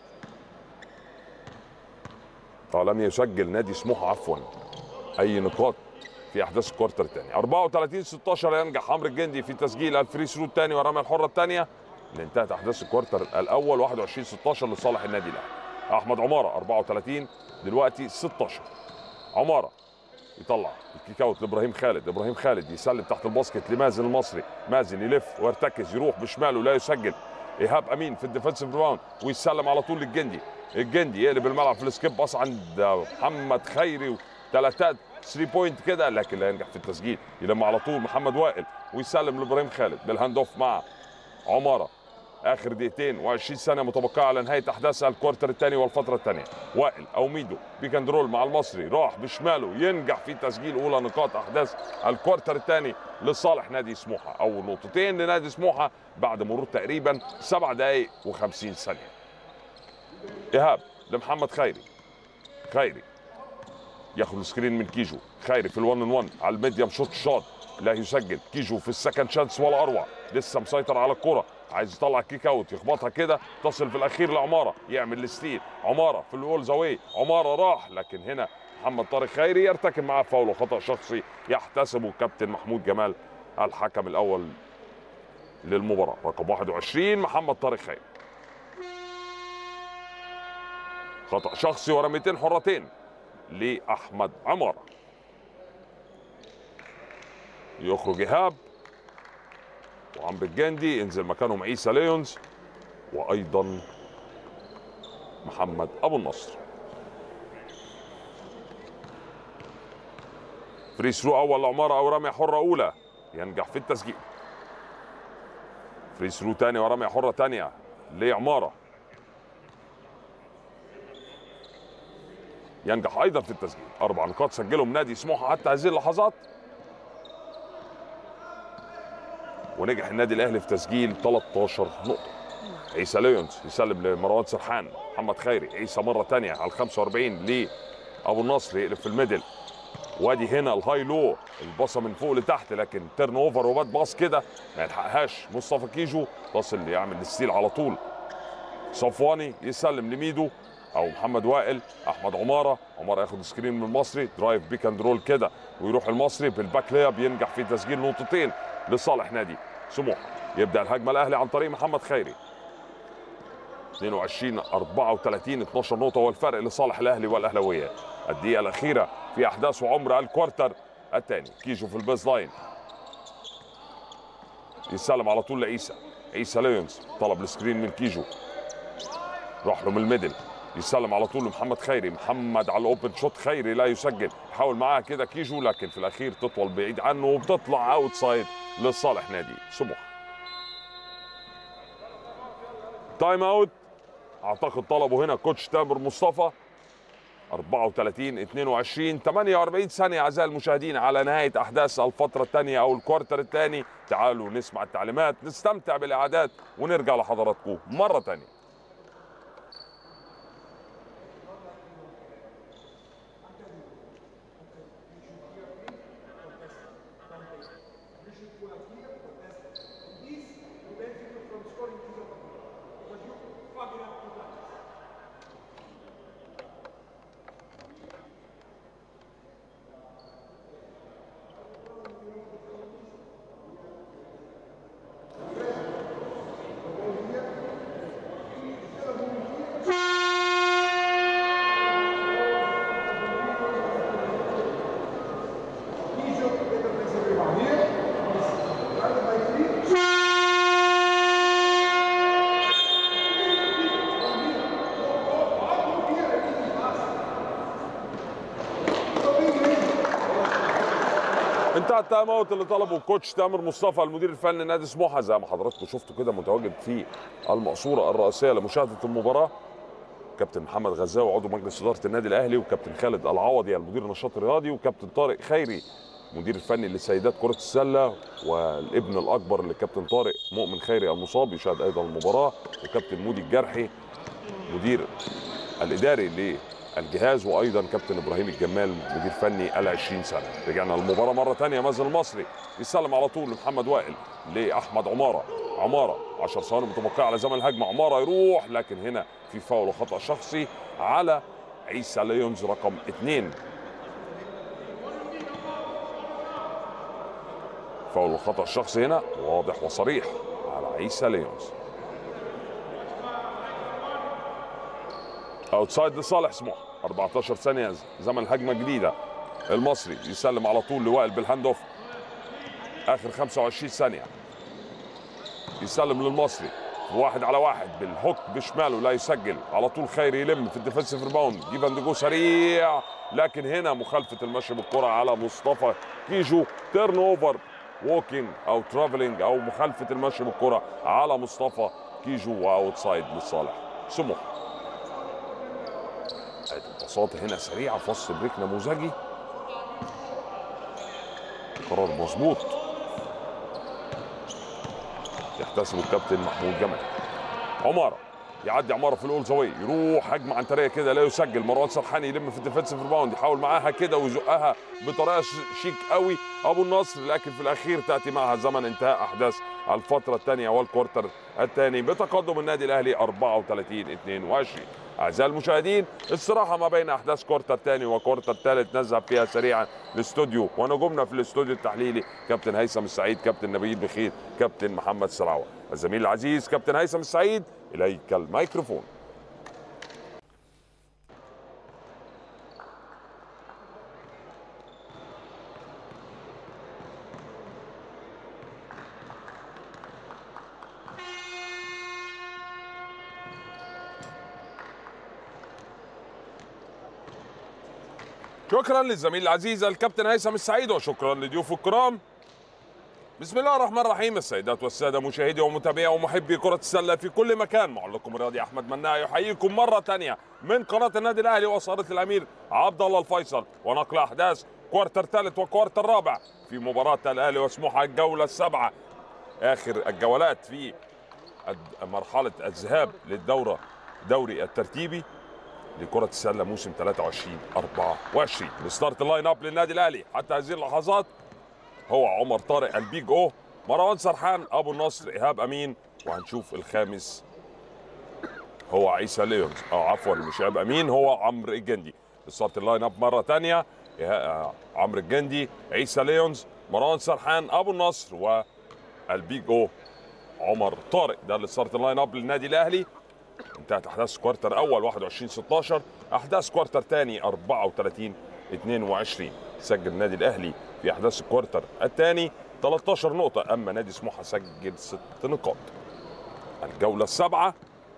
لم يسجل نادي سموحه عفوا اي نقاط في احداث الكوارتر الثاني 34 16 ينجح عمرو الجندي في تسجيل الفري ثرو الثاني والرميه الحره الثانيه اللي انتهت احداث الكوارتر الاول 21 16 لصالح النادي الاهلي احمد عماره 34 دلوقتي 16 عماره يطلع الكيك اوت لابراهيم خالد ابراهيم خالد يسلم تحت الباسكت لمازن المصري مازن يلف ويرتكز يروح بشماله لا يسجل ايهاب امين في الديفنسيف راوند ويسلم على طول للجندي الجندي يقلب الملعب في السكيب باص عند محمد خيري ثلاثات 3 بوينت كده لكن لا ينجح في التسجيل يلم على طول محمد وائل ويسلم لابراهيم خالد بالهاند اوف مع عماره اخر دقيقتين و20 ثانيه متبقيه على نهايه احداث الكوارتر الثاني والفتره الثانيه وائل او ميدو بيك اند رول مع المصري راح بشماله ينجح في تسجيل اولى نقاط احداث الكوارتر الثاني لصالح نادي سموحه اول نقطتين لنادي سموحه بعد مرور تقريبا سبع دقائق و50 ثانيه ايهاب لمحمد خيري خيري ياخد السكرين من كيجو خيري في الون 1 على الميديم شوت شوت لا يسجل كيجو في السكند شانس ولا اروع لسه مسيطر على الكره عايز يطلع كيك اوت يخبطها كده تصل في الاخير لعماره يعمل الستيل عماره في الولز اواي عماره راح لكن هنا محمد طارق خيري يرتكب معاه فاول وخطا شخصي يحتسبه كابتن محمود جمال الحكم الاول للمباراه رقم 21 محمد طارق خيري خطا شخصي ورا 200 حرتين لاحمد عماره يخرج ايهاب وعمرو الجندي ينزل مكانهم عيسى ليونز وايضا محمد ابو النصر فري ثرو اول لعماره او رميه حره اولى ينجح في التسجيل فري ثرو ثاني ورميه حره ثانيه لعماره ينجح ايضا في التسجيل اربع نقاط سجلهم نادي سموحه حتى هذه اللحظات ونجح النادي الاهلي في تسجيل 13 نقطه عيسى ليونز يسلم لمروان سرحان محمد خيري عيسى مره ثانيه على ال 45 لابو النصر يقلب في الميدل وادي هنا الهاي لو الباصه من فوق لتحت لكن تيرن اوفر وبات باص كده ما يلحقهاش مصطفى كيجو تصل يعمل الستيل على طول صفواني يسلم لميدو او محمد وائل احمد عماره عماره ياخد سكرين من المصري درايف بيك اند رول كده ويروح المصري بالباك لياب ينجح في تسجيل نقطتين لصالح نادي سموحه يبدا الهجمه الاهلي عن طريق محمد خيري 22 34 12 نقطه هو الفرق لصالح الاهلي والاهلاويه الدقيقه الاخيره في احداث وعمر الكوارتر الثاني كيجو في البيز لاين يسلم على طول لعيسى عيسى ليونز طلب السكرين من كيجو راح له من الميدل يسلم على طول لمحمد خيري محمد على الاوبن شوت خيري لا يسجل يحاول معاها كده كيجو لكن في الاخير تطول بعيد عنه وبتطلع اوت سايد لصالح نادي سموحه تايم اوت اعتقد طلبه هنا كوتش تامر مصطفى 34 22 48 ثانية أعزائي المشاهدين على نهاية أحداث الفترة الثانية أو الكوارتر الثاني تعالوا نسمع التعليمات نستمتع بالإعادات ونرجع لحضراتكم مرة ثانية انتهى التايم اوت اللي طلبه الكوتش تامر مصطفى المدير الفني نادي سموحه زي ما حضراتكم شفتوا كده متواجد في المقصوره الرئيسيه لمشاهده المباراه كابتن محمد غزاوي عضو مجلس اداره النادي الاهلي وكابتن خالد العوضي المدير النشاط الرياضي وكابتن طارق خيري مدير الفني لسيدات كره السله والابن الاكبر لكابتن طارق مؤمن خيري المصاب يشاهد ايضا المباراه وكابتن مودي الجرحي مدير الاداري للجهاز وايضا كابتن ابراهيم الجمال مدير فني ال 20 سنه رجعنا للمباراه مره ثانيه مازن المصري يسلم على طول لمحمد وائل لاحمد عماره عماره 10 ثواني متبقيه على زمن الهجمه عماره يروح لكن هنا في فاول وخطا شخصي على عيسى ليونز رقم اثنين فاول وخطا الشخصي هنا واضح وصريح على عيسى ليونز اوتسايد لصالح سموحه 14 ثانيه زمن هجمه جديده المصري يسلم على طول لوائل بالهاند اوف اخر 25 ثانيه يسلم للمصري واحد على واحد بالهوك بشماله لا يسجل على طول خيري يلم في الديفنسيف ريباوند جيف اند جو سريع لكن هنا مخالفه المشي بالكره على مصطفى كيجو تيرن اوفر ووكينج او ترافلينج او مخالفه المشي بالكره على مصطفى كيجو واوتسايد لصالح سموحه البساطة هنا سريعة في وسط بريك نموذجي قرار مظبوط يحتسب الكابتن محمود جمال عمارة يعدي عمارة في الاول زاوية يروح هجمة عنترية كده لا يسجل مروان سرحاني يلم في الديفنسيف ريباوند يحاول معاها كده ويزقها بطريقة شيك قوي ابو النصر لكن في الاخير تاتي معها زمن انتهاء احداث الفترة الثانية والكوارتر الثاني بتقدم النادي الاهلي 34 22 اعزائي المشاهدين الصراحه ما بين احداث كورتر ثاني وكورتر ثالث نذهب فيها سريعا لاستوديو ونجومنا في الاستوديو التحليلي كابتن هيثم السعيد كابتن نبيل بخيت كابتن محمد سراوه الزميل العزيز كابتن هيثم السعيد اليك الميكروفون شكرا للزميل العزيز الكابتن هيثم السعيد وشكرا لضيوف الكرام بسم الله الرحمن الرحيم السيدات والساده مشاهدي ومتابعي ومحبي كره السله في كل مكان معلقكم الرياضي احمد مناع يحييكم مره ثانيه من قناه النادي الاهلي وصاله الامير عبد الله الفيصل ونقل احداث كوارتر ثالث وكوارتر رابع في مباراه الاهلي وسموحه الجوله السابعه اخر الجولات في مرحله الذهاب للدوره دوري الترتيبي لكرة السلة موسم 23 24 الستارت اللاين اب للنادي الاهلي حتى هذه اللحظات هو عمر طارق البيج او مروان سرحان ابو النصر ايهاب امين وهنشوف الخامس هو عيسى ليونز او عفوا مش ايهاب امين هو عمرو الجندي الستارت اللاين اب مره ثانيه عمرو الجندي عيسى ليونز مروان سرحان ابو النصر والبيج او عمر طارق ده الستارت اللاين اب للنادي الاهلي انتهت احداث كوارتر اول 21 16 احداث كوارتر ثاني 34 22 سجل النادي الاهلي في احداث الكوارتر الثاني 13 نقطة أما نادي سموحة سجل ست نقاط الجولة السابعة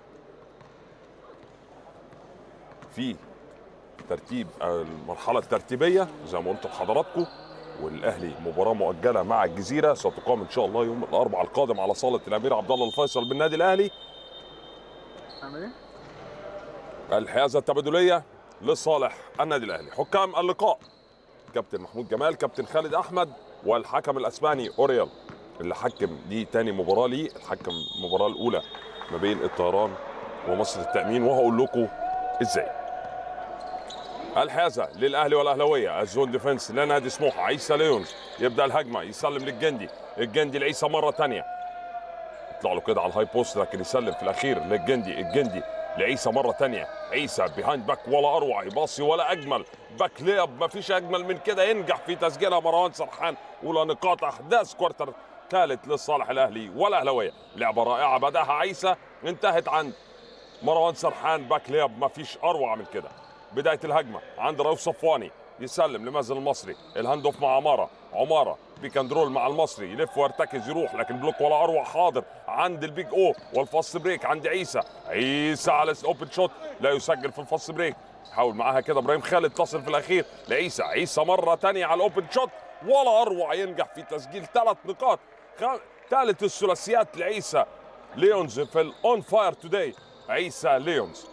في ترتيب المرحلة الترتيبية زي ما قلت لحضراتكم والاهلي مباراة مؤجلة مع الجزيرة ستقام ان شاء الله يوم الاربعاء القادم على صالة الامير عبد الله الفيصل بالنادي الاهلي عامل ايه؟ الحيازة التبادلية لصالح النادي الاهلي حكام اللقاء كابتن محمود جمال كابتن خالد احمد والحكم الاسباني اوريال اللي حكم دي تاني مباراه ليه الحكم المباراه الاولى ما بين الطيران ومصر التامين وهقول لكم ازاي الحيازه للاهلي والاهلاويه الزون ديفنس لنادي سموحه عيسى ليونز يبدا الهجمه يسلم للجندي الجندي لعيسى مره ثانيه يطلع له كده على الهاي بوست لكن يسلم في الاخير للجندي الجندي لعيسى مره ثانيه عيسى بيهايند باك ولا اروع يباصي ولا اجمل باك لياب ما فيش اجمل من كده ينجح في تسجيلها مروان سرحان اولى نقاط احداث كوارتر ثالث لصالح الاهلي والاهلاويه لعبه رائعه بداها عيسى انتهت عند مروان سرحان باك لياب ما فيش اروع من كده بدايه الهجمه عند رؤوف صفواني يسلم لمازن المصري الهاند اوف مع عماره عماره بيكندرول مع المصري يلف ويرتكز يروح لكن بلوك ولا اروع حاضر عند البيج او والفاست بريك عند عيسى عيسى على اوبن شوت لا يسجل في الفاست بريك حاول معاها كده ابراهيم خالد تصل في الاخير لعيسى عيسى مره ثانيه على الاوبن شوت ولا اروع ينجح في تسجيل ثلاث نقاط ثالث الثلاثيات لعيسى ليونز في الاون فاير توداي عيسى ليونز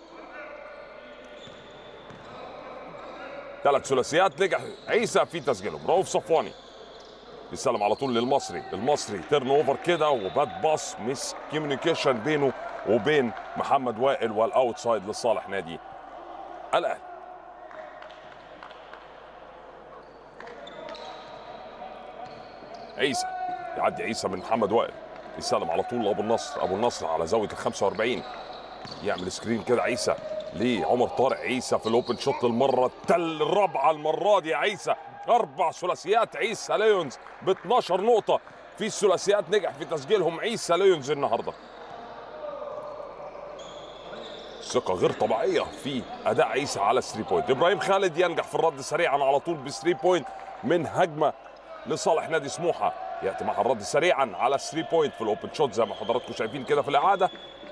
ثلاث ثلاثيات نجح عيسى في تسجيلهم رؤوف صفواني يسلم على طول للمصري المصري تيرن اوفر كده وباد باص مس كوميونيكيشن بينه وبين محمد وائل والاوتسايد لصالح نادي الاهلي عيسى يعدي عيسى من محمد وائل يسلم على طول لابو النصر ابو النصر على زاويه ال 45 يعمل سكرين كده عيسى لعمر طارق عيسى في الاوبن شوت المره التل الرابعه المره دي عيسى اربع ثلاثيات عيسى ليونز ب 12 نقطه في الثلاثيات نجح في تسجيلهم عيسى ليونز النهارده ثقة غير طبيعية في أداء عيسى على 3 بوينت إبراهيم خالد ينجح في الرد سريعا على طول ب 3 بوينت من هجمة لصالح نادي سموحة يأتي مع الرد سريعا على 3 بوينت في الأوبن شوت زي ما حضراتكم شايفين كده في الإعادة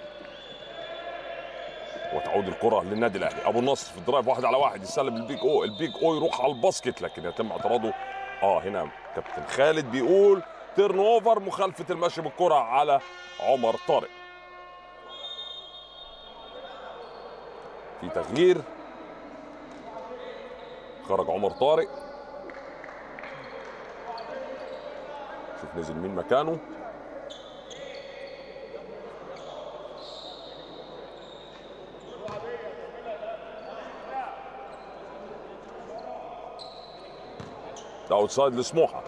وتعود الكرة للنادي الأهلي أبو النصر في الدرايف واحد على واحد يسلم البيج أو البيج أو يروح على الباسكت لكن يتم اعتراضه اه هنا كابتن خالد بيقول تيرن اوفر مخالفة المشي بالكرة على عمر طارق في تغيير خرج عمر طارق شوف نزل مين مكانه ده اوتسايد لسموحه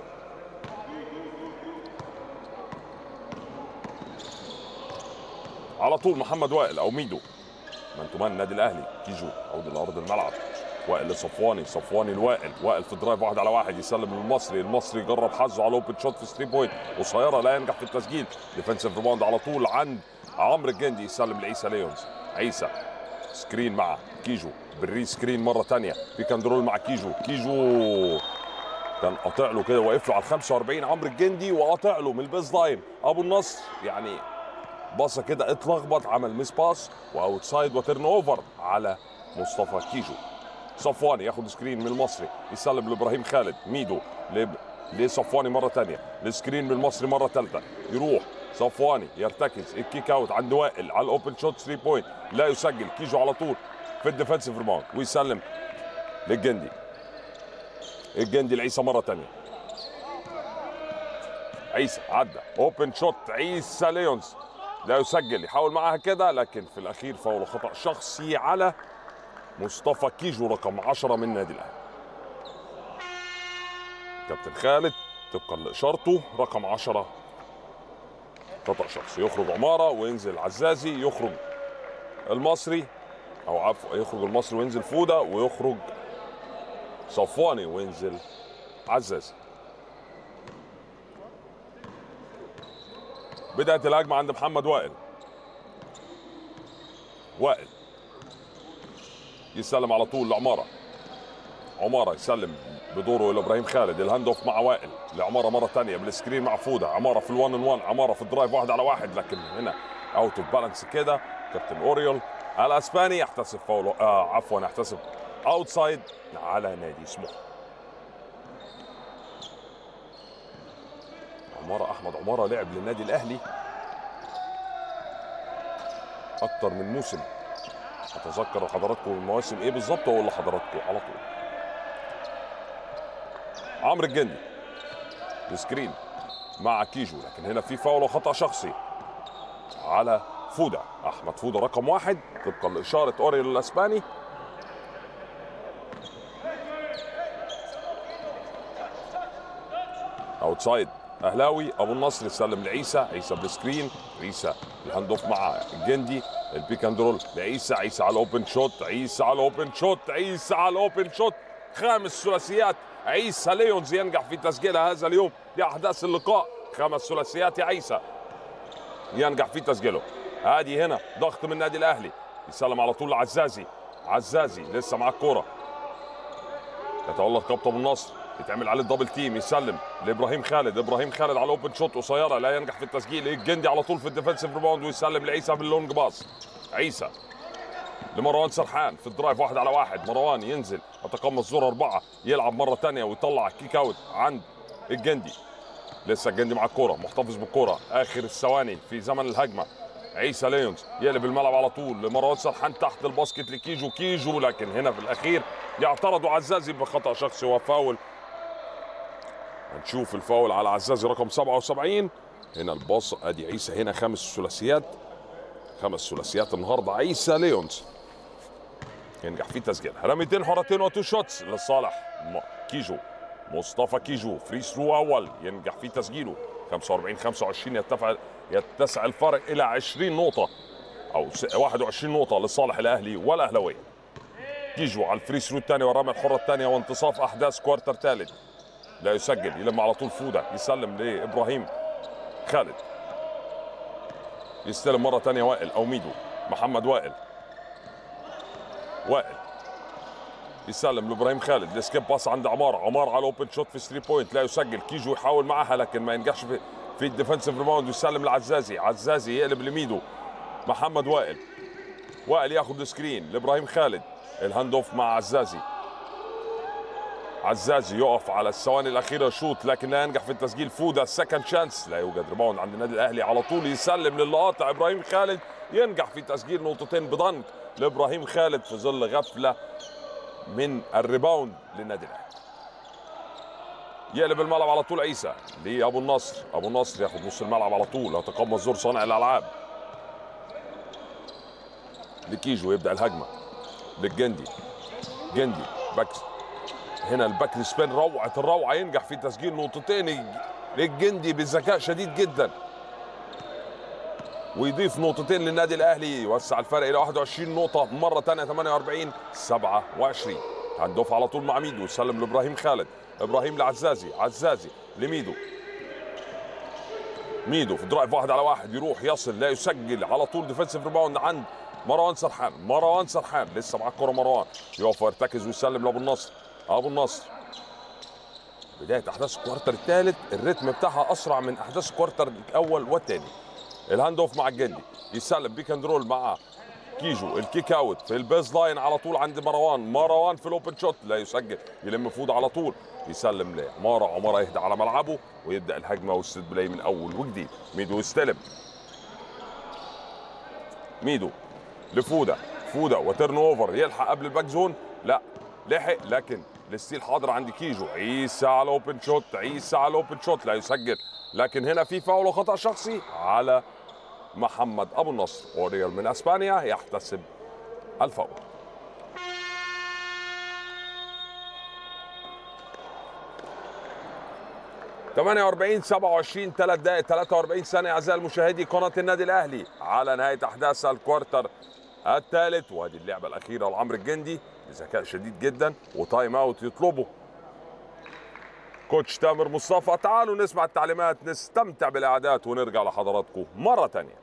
على طول محمد وائل او ميدو من تمان النادي الاهلي كيجو عود لارض الملعب وائل لصفواني صفواني لوائل وائل في درايف واحد على واحد يسلم للمصري المصري يجرب حظه على اوبن شوت في 3 بوينت قصيره لا ينجح في التسجيل ديفنسيف ريباوند على طول عند عمرو الجندي يسلم لعيسى ليونز عيسى سكرين مع كيجو بالري سكرين مره ثانيه في كندرول مع كيجو كيجو كان قاطع له كده واقف له على ال 45 عمرو الجندي وقاطع له من البيز لاين ابو النصر يعني باصه كده اتلخبط عمل ميس باس واوتسايد وترن اوفر على مصطفى كيجو صفواني ياخد سكرين من المصري يسلم لابراهيم خالد ميدو لب... لصفواني مره ثانيه السكرين من المصري مره ثالثه يروح صفواني يرتكز الكيك اوت عند وائل على الاوبن شوت 3 بوينت لا يسجل كيجو على طول في الديفensive ريباوند ويسلم للجندي الجندي لعيسى مره ثانيه عيسى عدى اوبن شوت عيسى ليونز لا يسجل يحاول معاها كده لكن في الاخير فاول خطا شخصي على مصطفى كيجو رقم 10 من النادي الاهلي كابتن خالد طبقا لاشارته رقم 10 خطا شخصي يخرج عماره وينزل عزازي يخرج المصري او عفوا يخرج المصري وينزل فوده ويخرج صفواني وينزل عزازي بداية الهجمة عند محمد وائل وائل يسلم على طول لعمارة عمارة يسلم بدوره إلى إبراهيم خالد الهاند أوف مع وائل لعمارة مرة ثانية بالسكرين مع فودة عمارة في الوان ان وان عمارة في الدرايف واحد على واحد لكن هنا اوت اوف بالانس كده كابتن اوريول الاسباني يحتسب فاول آه عفوا يحتسب اوتسايد على نادي سموحه عمارة أحمد عمارة لعب للنادي الأهلي أكتر من موسم أتذكر حضراتكم المواسم إيه بالظبط وأقول لحضراتكم على طول عمرو الجندي السكرين مع كيجو لكن هنا في فاول وخطأ شخصي على فودة أحمد فودة رقم واحد طبقا لإشارة أوريل الأسباني اوتسايد اهلاوي ابو النصر يسلم لعيسى عيسى بالسكرين عيسى الهاند اوف مع الجندي البيك اند رول لعيسى عيسى على الاوبن شوت عيسى على الاوبن شوت عيسى على الاوبن شوت خامس ثلاثيات عيسى ليونز ينجح في تسجيلها هذا اليوم لاحداث اللقاء خمس ثلاثيات يا عيسى ينجح في تسجيله ادي هنا ضغط من النادي الاهلي يسلم على طول لعزازي عزازي لسه مع الكوره يتولى قبطه بالنصر يتعمل عليه الدبل تيم يسلم لابراهيم خالد ابراهيم خالد على اوبن شوت قصيره لا ينجح في التسجيل الجندي على طول في الديفنسيف ريباوند ويسلم لعيسى باللونج باص عيسى لمروان سرحان في الدرايف واحد على واحد مروان ينزل يتقمص زور اربعه يلعب مره ثانيه ويطلع كيك اوت عند الجندي لسه الجندي مع الكوره محتفظ بالكوره اخر الثواني في زمن الهجمه عيسى ليونز يقلب الملعب على طول لمروان سرحان تحت الباسكت لكيجو كيجو لكن هنا في الاخير يعترض عزازي بخطا شخصي وفاول هنشوف الفاول على عزازي رقم 77 هنا الباص ادي عيسى هنا خمس ثلاثيات خمس ثلاثيات النهارده عيسى ليونز ينجح في تسجيل رميتين حرتين وتو شوتس لصالح م- كيجو مصطفى كيجو فري ثرو اول ينجح في تسجيله 45 25 يتفع يتسع الفرق الى 20 نقطه او س- 21 نقطه لصالح الاهلي والاهلاويه كيجو على الفري ثرو الثاني والرميه الحره الثانيه وانتصاف احداث كوارتر ثالث لا يسجل يلم على طول فوده يسلم لابراهيم خالد يستلم مره ثانيه وائل او ميدو محمد وائل وائل يسلم لابراهيم خالد السكيب باس عند عمار عمار على اوبن شوت في 3 بوينت لا يسجل كيجو يحاول معها لكن ما ينجحش في في الديفنسيف ريباوند يسلم لعزازي عزازي يقلب لميدو محمد وائل وائل ياخذ السكرين لابراهيم خالد الهاند اوف مع عزازي عزازي يقف على الثواني الاخيره شوت لكن لا ينجح في التسجيل فودا سكند شانس لا يوجد ريباوند عند النادي الاهلي على طول يسلم للقاطع ابراهيم خالد ينجح في تسجيل نقطتين بضنك لابراهيم خالد في ظل غفله من الريباوند للنادي الاهلي يقلب الملعب على طول عيسى لابو النصر ابو النصر ياخد نص الملعب على طول يتقمص زور صانع الالعاب لكيجو يبدا الهجمه للجندي جندي باكس هنا الباك سبين روعه الروعه ينجح في تسجيل نقطتين للجندي بذكاء شديد جدا ويضيف نقطتين للنادي الاهلي يوسع الفرق الى 21 نقطه مره ثانيه 48 27 هندوف على طول مع ميدو يسلم لابراهيم خالد ابراهيم لعزازي عزازي لميدو ميدو في درايف واحد على واحد يروح يصل لا يسجل على طول ديفنسيف ريباوند عند مروان سرحان مروان سرحان لسه معاه الكوره مروان يقف ويرتكز ويسلم لابو النصر ابو النصر بدايه احداث الكوارتر الثالث الريتم بتاعها اسرع من احداث الكوارتر الاول والثاني الهاند اوف مع الجندي يسلم بيك اند رول مع كيجو الكيك اوت في البيز لاين على طول عند مروان مروان في الاوبن شوت لا يسجل يلم فود على طول يسلم لعماره عماره يهدى على ملعبه ويبدا الهجمه والست بلاي من اول وجديد ميدو يستلم ميدو لفوده فوده وترن اوفر يلحق قبل الباك زون لا لحق لكن الستيل حاضر عند كيجو عيسى على الاوبن شوت عيسى على الاوبن شوت لا يسجل لكن هنا في فاول وخطا شخصي على محمد ابو النصر اوريال من اسبانيا يحتسب الفاول 48 27 3 دقائق 43 ثانية أعزائي المشاهدي قناة النادي الأهلي على نهاية أحداث الكوارتر الثالث وهذه اللعبة الأخيرة لعمرو الجندي بذكاء شديد جدا وتايم أوت يطلبه كوتش تامر مصطفى تعالوا نسمع التعليمات نستمتع بالإعداد ونرجع لحضراتكم مرة تانية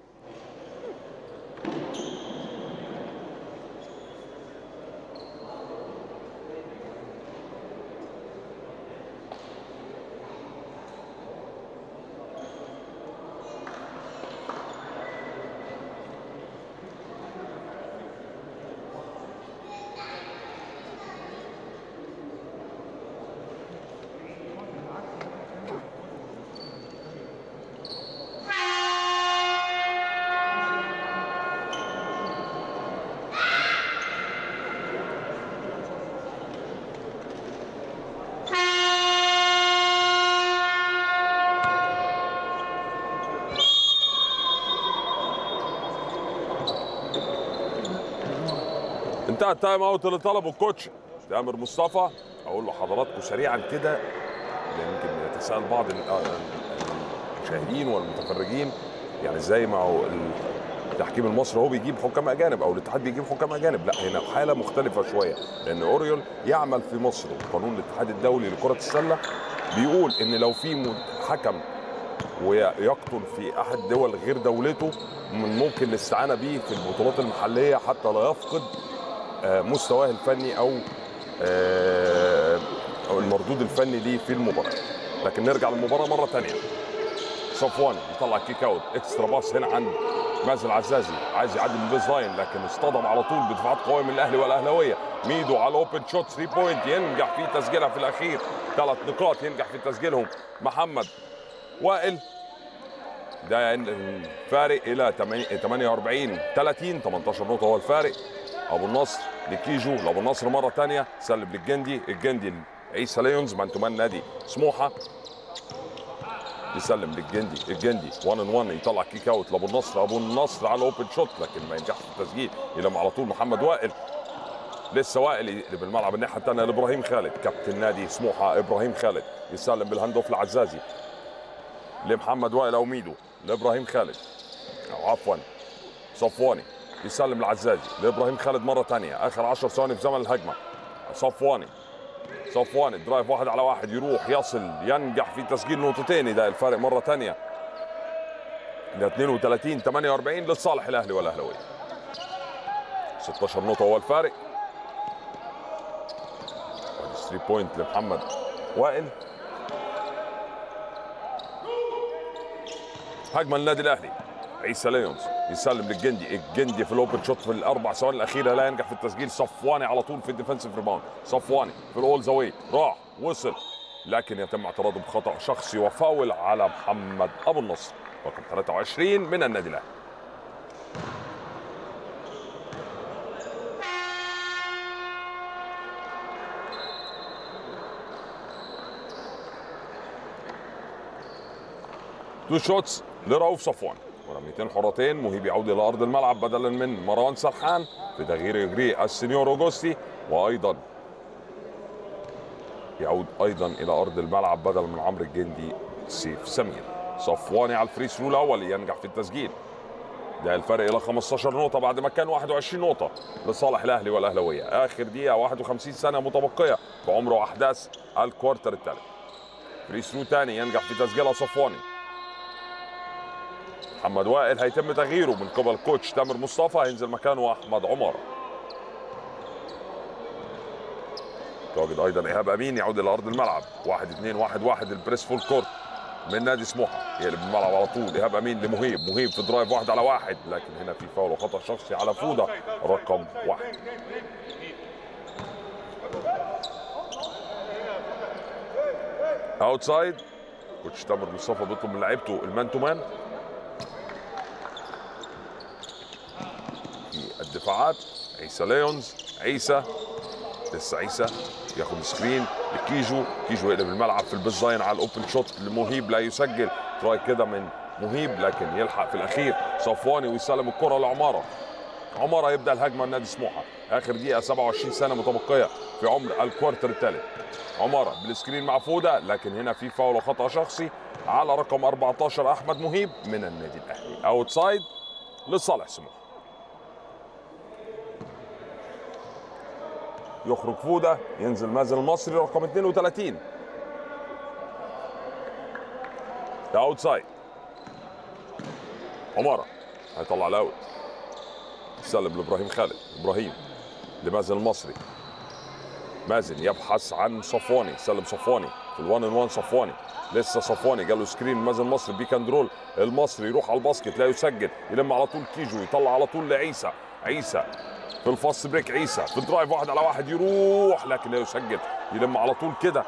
انتهى التايم اوت اللي طلبه الكوتش تامر مصطفى اقول له حضراتكم سريعا كده يمكن يتساءل بعض ال- آه، المشاهدين والمتفرجين يعني ازاي ما هو التحكيم المصري هو بيجيب حكام اجانب او الاتحاد بيجيب حكام اجانب لا هنا حاله مختلفه شويه لان اوريول يعمل في مصر وقانون الاتحاد الدولي لكره السله بيقول ان لو في م- حكم ويقتل في احد دول غير دولته من ممكن الاستعانه به في البطولات المحليه حتى لا يفقد آه، مستواه الفني او آه، او المردود الفني ليه في المباراه لكن نرجع للمباراه مره ثانيه صفوان يطلع كيك اوت اكسترا باص هنا عند مازن العزازي عايز يعدي من البيز لاين لكن اصطدم على طول بدفاعات قويه من الاهلي والاهلاويه ميدو على اوبن شوت 3 بوينت ينجح في تسجيلها في الاخير ثلاث نقاط ينجح في تسجيلهم محمد وائل ده الفارق الى 48 30 18 نقطه هو الفارق ابو النصر لكيجو لابو النصر مره ثانيه سلم للجندي الجندي عيسى ليونز مان تو مان نادي سموحه يسلم للجندي الجندي 1 ان 1 يطلع كيك اوت لابو النصر ابو النصر على اوبن شوت لكن ما ينجحش في التسجيل يلم على طول محمد وائل لسه وائل اللي بالملعب الناحيه الثانيه لابراهيم خالد كابتن نادي سموحه ابراهيم خالد يسلم بالهاند اوف لعزازي لمحمد وائل او ميدو لابراهيم خالد او عفوا صفواني يسلم العزازي لابراهيم خالد مره ثانيه اخر 10 ثواني في زمن الهجمه صفواني صفواني درايف واحد على واحد يروح يصل ينجح في تسجيل نقطتين ده الفارق مره ثانيه ل 32 48 لصالح الاهلي والاهلاويه 16 نقطه هو الفارق 3 بوينت لمحمد وائل هجمه للنادي الاهلي عيسى ليونز يسلم للجندي الجندي في الاوبن شوت في الاربع ثواني الاخيره لا ينجح في التسجيل صفواني على طول في الديفنسيف ريباوند صفواني في الاول زاوي راح وصل لكن يتم اعتراضه بخطا شخصي وفاول على محمد ابو النصر رقم 23 من النادي الاهلي تو شوتس لرؤوف صفوان ورميتين حرتين مهيب يعود الى ارض الملعب بدلا من مروان سرحان في تغيير يجري السنيور اوجوستي وايضا يعود ايضا الى ارض الملعب بدلا من عمرو الجندي سيف سمير صفواني على الفري ثرو الاول ينجح في التسجيل ده الفرق الى 15 نقطه بعد ما كان 21 نقطه لصالح الاهلي والاهلاويه اخر دقيقه 51 سنه متبقيه في عمر واحداث الكوارتر الثالث فري ثرو ثاني ينجح في تسجيلها صفواني محمد وائل هيتم تغييره من قبل كوتش تامر مصطفى هينزل مكانه احمد عمر تواجد ايضا ايهاب امين يعود الى ارض الملعب واحد اثنين واحد واحد البريس فول كورت من نادي سموحه يقلب الملعب على طول ايهاب امين لمهيب مهيب في درايف واحد على واحد لكن هنا في فاول وخطا شخصي على فوده رقم واحد اوتسايد كوتش تامر مصطفى بيطلب من لعيبته المان تو مان في الدفاعات عيسى ليونز عيسى لسه عيسى ياخد سكرين لكيجو كيجو يقلب الملعب في البيزاين على الاوبن شوت لمهيب لا يسجل تراي كده من مهيب لكن يلحق في الاخير صفواني ويسلم الكره لعماره عمارة يبدا الهجمه النادي سموحه اخر دقيقه 27 سنه متبقيه في عمر الكوارتر الثالث عمارة بالسكرين مع فوده لكن هنا في فاول وخطا شخصي على رقم 14 احمد مهيب من النادي الاهلي اوتسايد لصالح سموحه يخرج فوده ينزل مازن المصري رقم 32 ده اوتسايد عمارة هيطلع الاوت سلم لابراهيم خالد ابراهيم لمازن المصري مازن يبحث عن صفواني سلم صفواني في الوان ان وان صفواني لسه صفواني جاله سكرين مازن المصري بيك اند رول المصري يروح على الباسكت لا يسجل يلم على طول كيجو يطلع على طول لعيسى عيسى في الفاست بريك عيسى في الدرايف واحد على واحد يروح لكن لا يسجل يلم على طول كده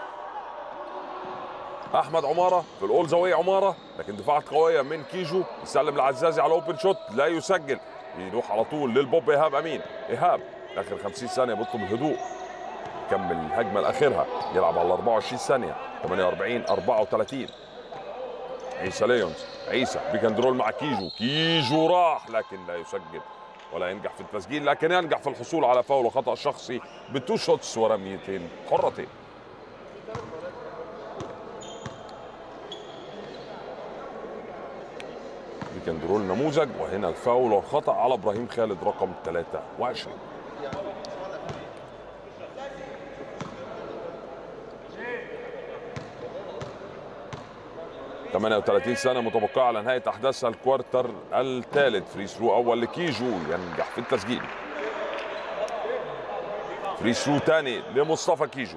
احمد عماره في الاول زاويه عماره لكن دفاعات قويه من كيجو يسلم لعزازي على اوبن شوت لا يسجل يروح على طول للبوب ايهاب امين ايهاب اخر 50 ثانيه بيطلب الهدوء يكمل الهجمه لاخرها يلعب على 24 ثانيه 48 34 عيسى ليونز عيسى بيكندرول مع كيجو كيجو راح لكن لا يسجل ولا ينجح في التسجيل لكن ينجح في الحصول على فاول وخطا شخصي بتو شوتس ورميتين حرتين بيكندرول نموذج وهنا الفاول والخطا على ابراهيم خالد رقم 23 38 سنة متبقية على نهاية أحداث الكوارتر الثالث فري ثرو أول لكيجو ينجح في التسجيل فري ثرو ثاني لمصطفى كيجو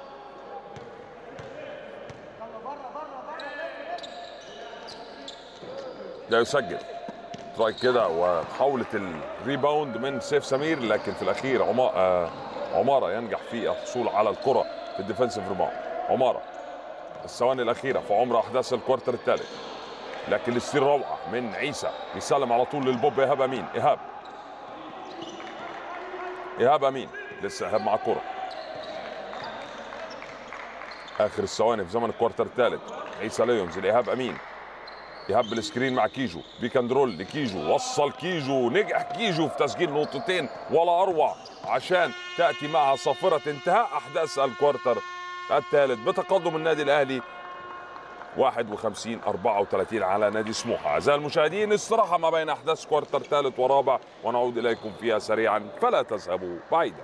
لا يسجل تراي كده وحاولة الريباوند من سيف سمير لكن في الأخير عما... آه عمارة ينجح في الحصول على الكرة في الديفنسيف ريباوند عمارة الثواني الأخيرة في عمر أحداث الكوارتر الثالث لكن الستيل روعة من عيسى يسلم على طول للبوب إيهاب أمين إيهاب إيهاب أمين لسه إيهاب مع الكرة آخر الثواني في زمن الكوارتر الثالث عيسى ليونز لإيهاب أمين إيهاب بالسكرين مع كيجو بيكندرول لكيجو وصل كيجو نجح كيجو في تسجيل نقطتين ولا أروع عشان تأتي معها صافرة انتهاء أحداث الكوارتر الثالث بتقدم النادي الاهلي 51 34 على نادي سموحه اعزائي المشاهدين استراحه ما بين احداث كوارتر ثالث ورابع ونعود اليكم فيها سريعا فلا تذهبوا بعيدا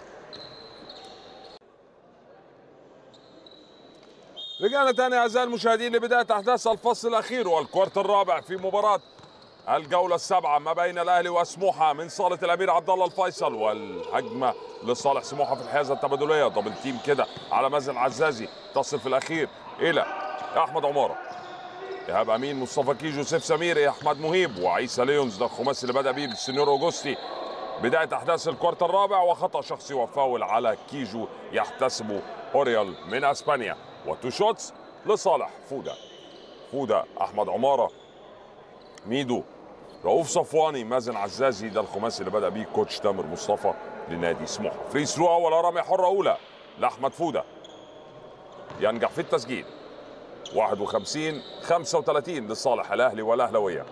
رجعنا تاني اعزائي المشاهدين لبدايه احداث الفصل الاخير والكوارتر الرابع في مباراه الجولة السابعة ما بين الأهلي وسموحة من صالة الأمير عبد الله الفيصل والهجمة لصالح سموحة في الحيازة التبادلية دبل تيم كده على مازن عزازي تصل في الأخير إلى أحمد عمارة إيهاب أمين مصطفى كيجو سيف سمير أحمد مهيب وعيسى ليونز ده الخماسي اللي بدأ بيه السنيور أوجوستي بداية أحداث الكوارتر الرابع وخطأ شخصي وفاول على كيجو يحتسبه أوريال من أسبانيا وتو شوتس لصالح فودا فودا أحمد عمارة ميدو رؤوف صفواني مازن عزازي ده الخماسي اللي بدا بيه كوتش تامر مصطفى لنادي سموحه فري ثرو اول رمي حره اولى لاحمد فوده ينجح في التسجيل 51 35 لصالح الاهلي والاهلاويه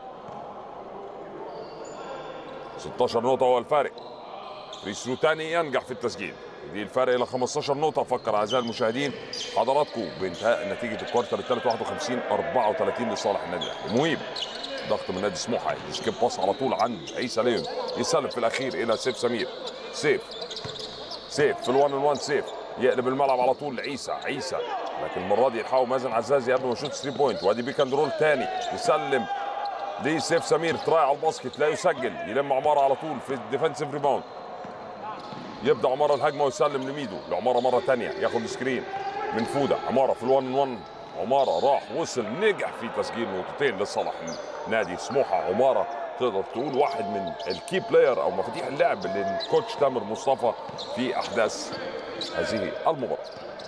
16 نقطه هو الفارق فري ثرو ثاني ينجح في التسجيل دي الفرق الى 15 نقطه فكر اعزائي المشاهدين حضراتكم بانتهاء نتيجه الكوارتر الثالث 51 34 لصالح النادي الاهلي مهيب ضغط من نادي سموحه يسكيب باص على طول عند عيسى ليون يسلم في الاخير الى سيف سمير سيف سيف في الوان ان وان سيف يقلب الملعب على طول لعيسى عيسى لكن المره دي يلحقوا مازن عزازي قبل ما يشوط 3 بوينت وادي بيك اند رول ثاني يسلم لسيف سمير تراي على الباسكت لا يسجل يلم عماره على طول في الديفنسيف ريباوند يبدا عماره الهجمه ويسلم لميدو لعماره مره ثانيه ياخد سكرين من فوده عماره في الوان ان وان عماره راح وصل نجح في تسجيل نقطتين لصالح نادي سموحه عماره تقدر تقول واحد من الكي بلاير او مفاتيح اللعب للكوتش تامر مصطفى في احداث هذه المباراه.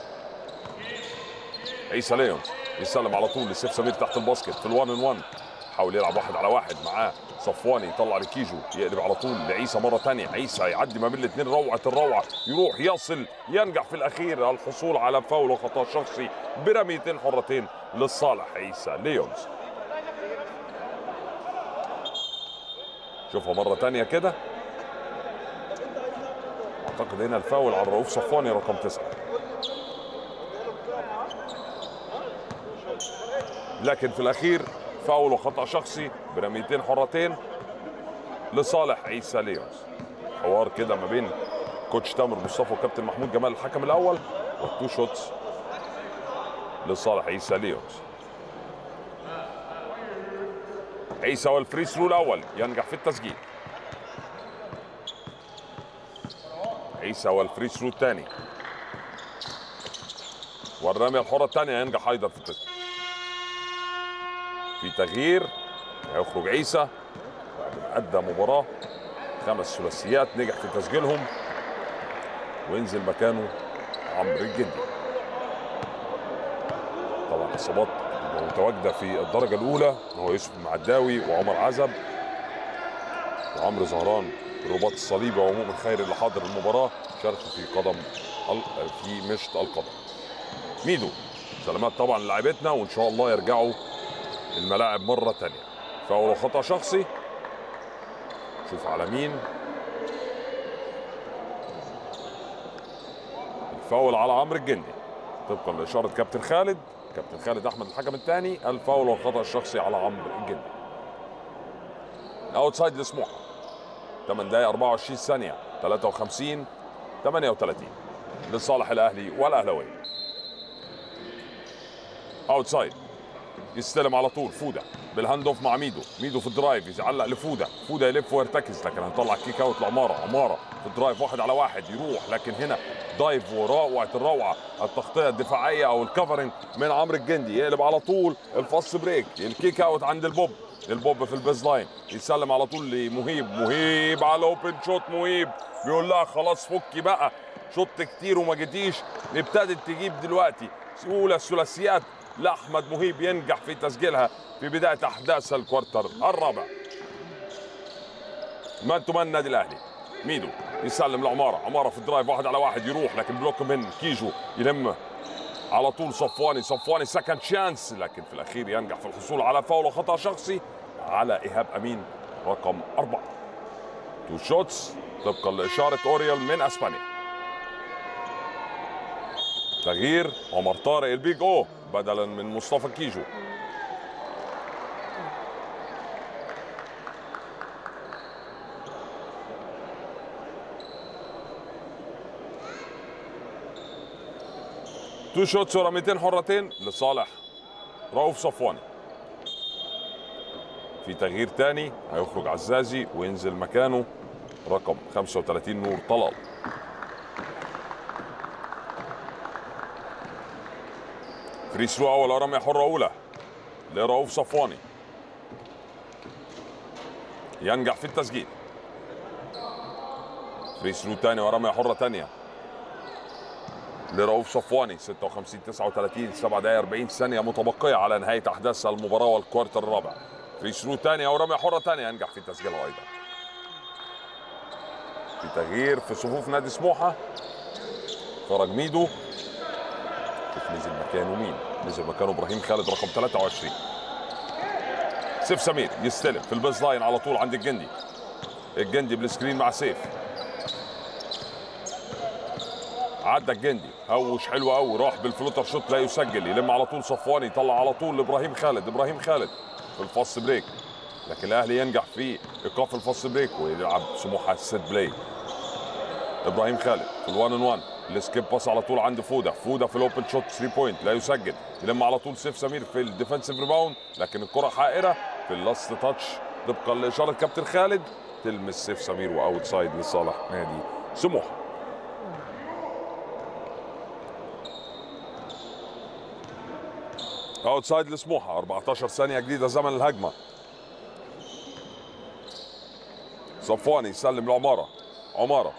عيسى ليونز يسلم على طول لسيف سمير تحت الباسكت في الوان ان وان حاول يلعب واحد على واحد معاه صفواني يطلع لكيجو يقلب على طول لعيسى مره ثانيه عيسى يعدي ما بين الاثنين روعه الروعه يروح يصل ينجح في الاخير الحصول على فاول وخطا شخصي برميتين حرتين لصالح عيسى ليونز شوفها مره ثانيه كده اعتقد هنا الفاول على رؤوف صفواني رقم تسعه لكن في الاخير فاول وخطا شخصي برميتين حرتين لصالح عيسى ليونز حوار كده ما بين كوتش تامر مصطفى وكابتن محمود جمال الحكم الاول والتو شوتس لصالح عيسى ليونز عيسى والفري ثرو الاول ينجح في التسجيل عيسى والفري ثرو الثاني والرميه الحره الثانيه ينجح ايضا في التسجيل في تغيير هيخرج عيسى بعد ما ادى مباراه خمس ثلاثيات نجح في تسجيلهم وينزل مكانه عمرو الجندي طبعا اصابات متواجده في الدرجه الاولى هو يوسف المعداوي وعمر عزب وعمرو زهران الرباط الصليبي ومؤمن خير اللي حاضر المباراه شاركوا في قدم ال- في مشط القدم ميدو سلامات طبعا للاعبتنا وان شاء الله يرجعوا الملاعب مره تانية فاول خطا شخصي شوف على مين الفاول على عمرو الجندي طبقا لاشاره كابتن خالد كابتن خالد احمد الحكم الثاني الفاول والخطا الشخصي على عمرو الجندي اوتسايد لسموحه 8 دقائق 24 ثانيه 53 38 لصالح الاهلي والاهلاويه اوتسايد يستلم على طول فوده بالهاند اوف مع ميدو ميدو في الدرايف يعلق لفوده فوده يلف ويرتكز لكن هيطلع كيك اوت لعماره عماره في الدرايف واحد على واحد يروح لكن هنا دايف وروعه الروعه التغطيه الدفاعيه او الكفرنج من عمرو الجندي يقلب على طول الفاست بريك الكيك اوت عند البوب البوب في البيز لاين يسلم على طول لمهيب مهيب على اوبن شوت مهيب بيقول لها خلاص فكي بقى شوط كتير وما جيتيش ابتدت تجيب دلوقتي اولى الثلاثيات لاحمد مهيب ينجح في تسجيلها في بدايه احداث الكوارتر الرابع مان تو مان النادي الاهلي ميدو يسلم لعماره عماره في الدرايف واحد على واحد يروح لكن بلوك من كيجو يلم على طول صفواني صفواني سكند شانس لكن في الاخير ينجح في الحصول على فاول وخطا شخصي على ايهاب امين رقم اربعه تو شوتس طبقا لاشاره اوريال من اسبانيا تغيير عمر طارق البيج او بدلا من مصطفى كيجو تو شوتس ورميتين حرتين لصالح رؤوف صفواني في تغيير تاني هيخرج عزازي وينزل مكانه رقم 35 نور طلال فري ثرو اول رميه حره اولى لرؤوف صفواني ينجح في التسجيل فري ثرو تاني ورميه حره تانيه لرؤوف صفواني 56 39 7 دقائق 40 ثانيه متبقيه على نهايه احداث المباراه والكوارتر الرابع فري ثرو ثانيه ورميه حره ثانيه ينجح في تسجيلها ايضا في تغيير في صفوف نادي سموحه خرج ميدو شوف نزل مكانه مين نزل مكانه ابراهيم خالد رقم 23 سيف سمير يستلم في البيز لاين على طول عند الجندي الجندي بالسكرين مع سيف عدى الجندي هوش حلو قوي راح بالفلوتر شوت لا يسجل يلم على طول صفواني يطلع على طول لابراهيم خالد ابراهيم خالد في الفاست بريك لكن الاهلي ينجح في ايقاف الفاست بريك ويلعب سموحه السيت بلاي ابراهيم خالد في الوان ان وان السكيب باس على طول عند فوده فوده في الاوبن شوت 3 بوينت لا يسجل يلم على طول سيف سمير في الديفensive ريباوند لكن الكره حائره في اللاست تاتش طبقا لاشاره كابتن خالد تلمس سيف سمير واوت سايد لصالح نادي سموحه اوت سايد لسموحه 14 ثانيه جديده زمن الهجمه صفواني يسلم لعماره عماره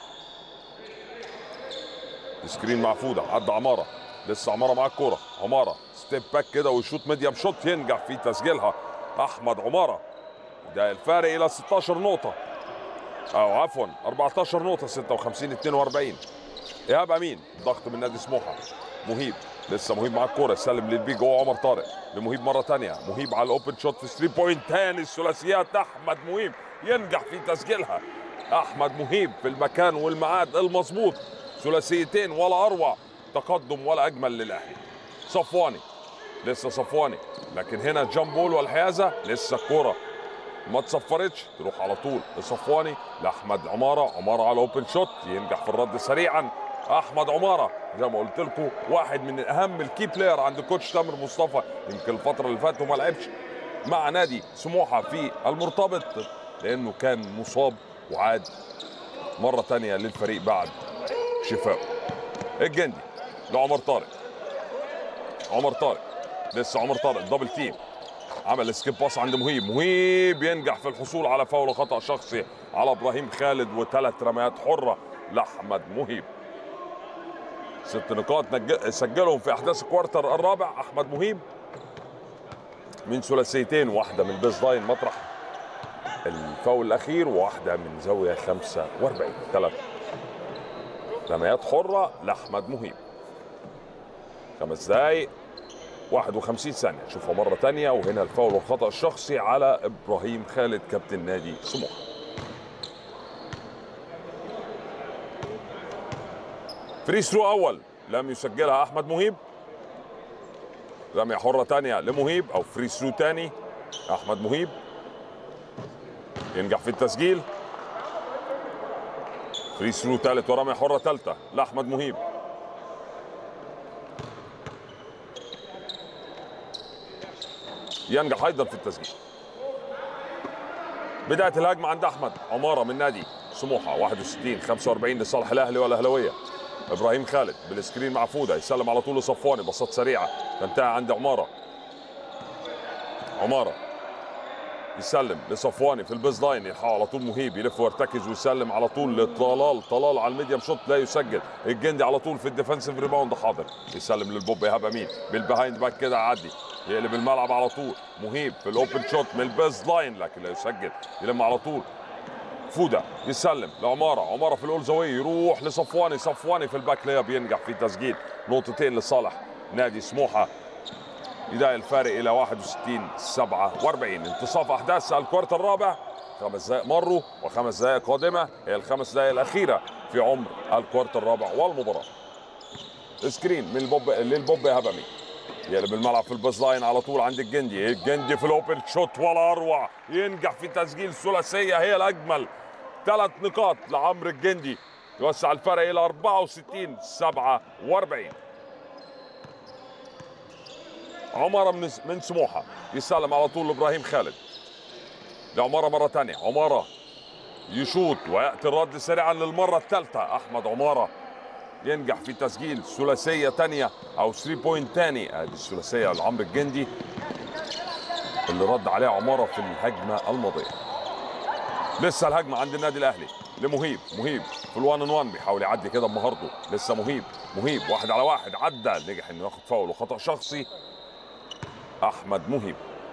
سكرين مع فوده عدى عماره لسه عماره معاه الكوره عماره ستيب باك كده ويشوط ميديم شوت ينجح في تسجيلها احمد عماره ده الفارق الى 16 نقطه او عفوا 14 نقطه 56 42 ايهاب امين ضغط من نادي سموحه مهيب لسه مهيب مع الكوره سلم للبيج هو عمر طارق لمهيب مره ثانيه مهيب على الاوبن شوت في 3 بوينت ثاني الثلاثيات احمد مهيب ينجح في تسجيلها احمد مهيب في المكان والميعاد المظبوط ثلاثيتين ولا اروع تقدم ولا اجمل للاهلي صفواني لسه صفواني لكن هنا جامبول والحيازه لسه الكوره ما تصفرتش تروح على طول لصفواني لاحمد عماره عماره على اوبن شوت ينجح في الرد سريعا احمد عماره زي ما قلت لكم واحد من اهم الكي بلاير عند كوتش تامر مصطفى يمكن الفتره اللي فاتت وما لعبش مع نادي سموحه في المرتبط لانه كان مصاب وعاد مره تانية للفريق بعد شفائه الجندي لعمر طارق عمر طارق لسه عمر طارق دبل تيم عمل سكيب باس عند مهيب مهيب ينجح في الحصول على فاول خطا شخصي على ابراهيم خالد وثلاث رميات حره لاحمد مهيب ست نقاط نج- سجلهم في احداث الكوارتر الرابع احمد مهيب من ثلاثيتين واحده من البيس لاين مطرح الفاول الاخير وواحده من زاويه 45 ثلاث رميات حره لاحمد مهيب خمس دقايق 51 ثانية شوفها مرة تانية وهنا الفاول والخطأ الشخصي على إبراهيم خالد كابتن نادي سموحة فري ثرو أول لم يسجلها أحمد مهيب رمية حرة تانية لمهيب أو فري ثرو تاني أحمد مهيب ينجح في التسجيل فري ثرو تالت ورمية حرة تالتة لأحمد مهيب ينجح ايضا في التسجيل بدايه الهجمه عند احمد عماره من نادي سموحه 61 45 لصالح الاهلي والاهلاويه ابراهيم خالد بالسكرين مع فوده يسلم على طول لصفواني بساط سريعه تنتهي عند عماره عماره يسلم لصفواني في البيز لاين يلحقه على طول مهيب يلف ويرتكز ويسلم على طول لطلال طلال على الميديم شوت لا يسجل الجندي على طول في الديفنسيف ريباوند حاضر يسلم للبوب ايهاب امين بالبيهايند باك كده عدي يقلب الملعب على طول مهيب في الاوبن شوت من البيز لاين لكن لا يسجل يلم على طول فوده يسلم لعماره عماره في الاول زاويه يروح لصفواني صفواني في الباك لياب ينجح في تسجيل نقطتين لصالح نادي سموحه يدعي الفارق الى 61 47 انتصاف احداث الكوارتر الرابع خمس دقائق مروا وخمس دقائق قادمه هي الخمس دقائق الاخيره في عمر الكوارتر الرابع والمباراه سكرين من البوب للبوب هبمي يقلب الملعب في الباس لاين على طول عند الجندي الجندي في الاوبن شوت ولا اروع ينجح في تسجيل ثلاثيه هي الاجمل ثلاث نقاط لعمرو الجندي يوسع الفرق الى 64 47 عمارة من من سموحة يسلم على طول لابراهيم خالد لعمارة مرة ثانية عمارة يشوط ويأتي الرد سريعا للمرة الثالثة أحمد عمارة ينجح في تسجيل ثلاثية ثانية أو 3 بوينت ثاني هذه الثلاثية لعمرو الجندي اللي رد عليها عمارة في الهجمة الماضية لسه الهجمة عند النادي الأهلي لمهيب مهيب في الوان ان وان بيحاول يعدي كده بمهارته لسه مهيب مهيب واحد على واحد عدى نجح انه ياخد فاول وخطأ شخصي احمد مهيب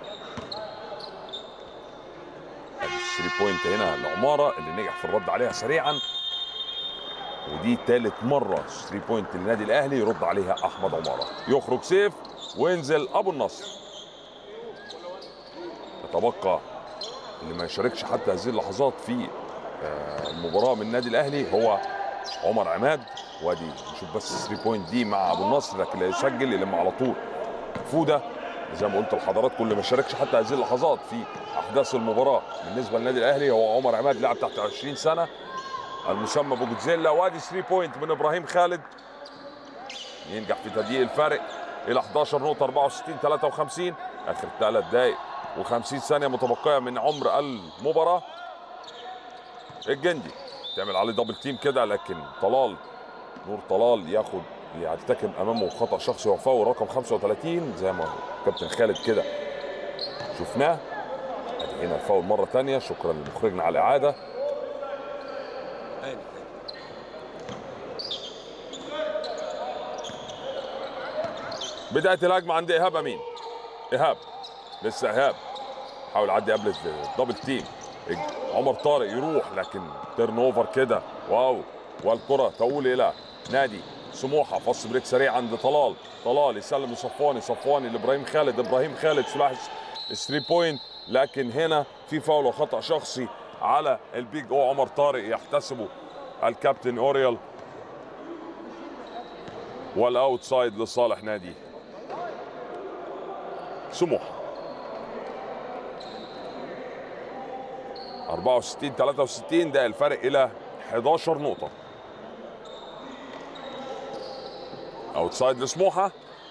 ادي الثري بوينت هنا لعماره اللي نجح في الرد عليها سريعا ودي ثالث مره 3 بوينت للنادي الاهلي يرد عليها احمد عماره يخرج سيف وينزل ابو النصر يتبقى اللي ما يشاركش حتى هذه اللحظات في آه، المباراه من النادي الاهلي هو عمر عماد وادي نشوف بس 3 بوينت دي مع ابو النصر لكن لا يسجل يلم على طول فوده زي ما قلت لحضراتكم اللي ما شاركش حتى هذه اللحظات في احداث المباراه بالنسبه للنادي الاهلي هو عمر عماد لاعب تحت 20 سنه المسمى بوجوتزيلا وادي 3 بوينت من ابراهيم خالد ينجح في تضييق الفارق الى 11 نقطه 64 53 اخر ثلاث دقائق و50 ثانيه متبقيه من عمر المباراه الجندي تعمل عليه دبل تيم كده لكن طلال نور طلال ياخد يرتكب امامه خطا شخصي وفاول رقم 35 زي ما كابتن خالد كده شفناه ادي هنا الفاول مره ثانيه شكرا لمخرجنا على الاعاده بدايه الهجمه عند ايهاب امين ايهاب لسه ايهاب حاول يعدي قبل الدبل تيم عمر طارق يروح لكن تيرن اوفر كده واو والكره تؤول الى نادي سموحه فص بريك سريع عند طلال طلال يسلم لصفواني صفواني لابراهيم خالد ابراهيم خالد سلاح 3 بوينت لكن هنا في فاول وخطا شخصي على البيج او عمر طارق يحتسبه الكابتن اوريال والاوتسايد لصالح نادي سموحه 64 63 ده الفرق الى 11 نقطة اوتسايد لسموحة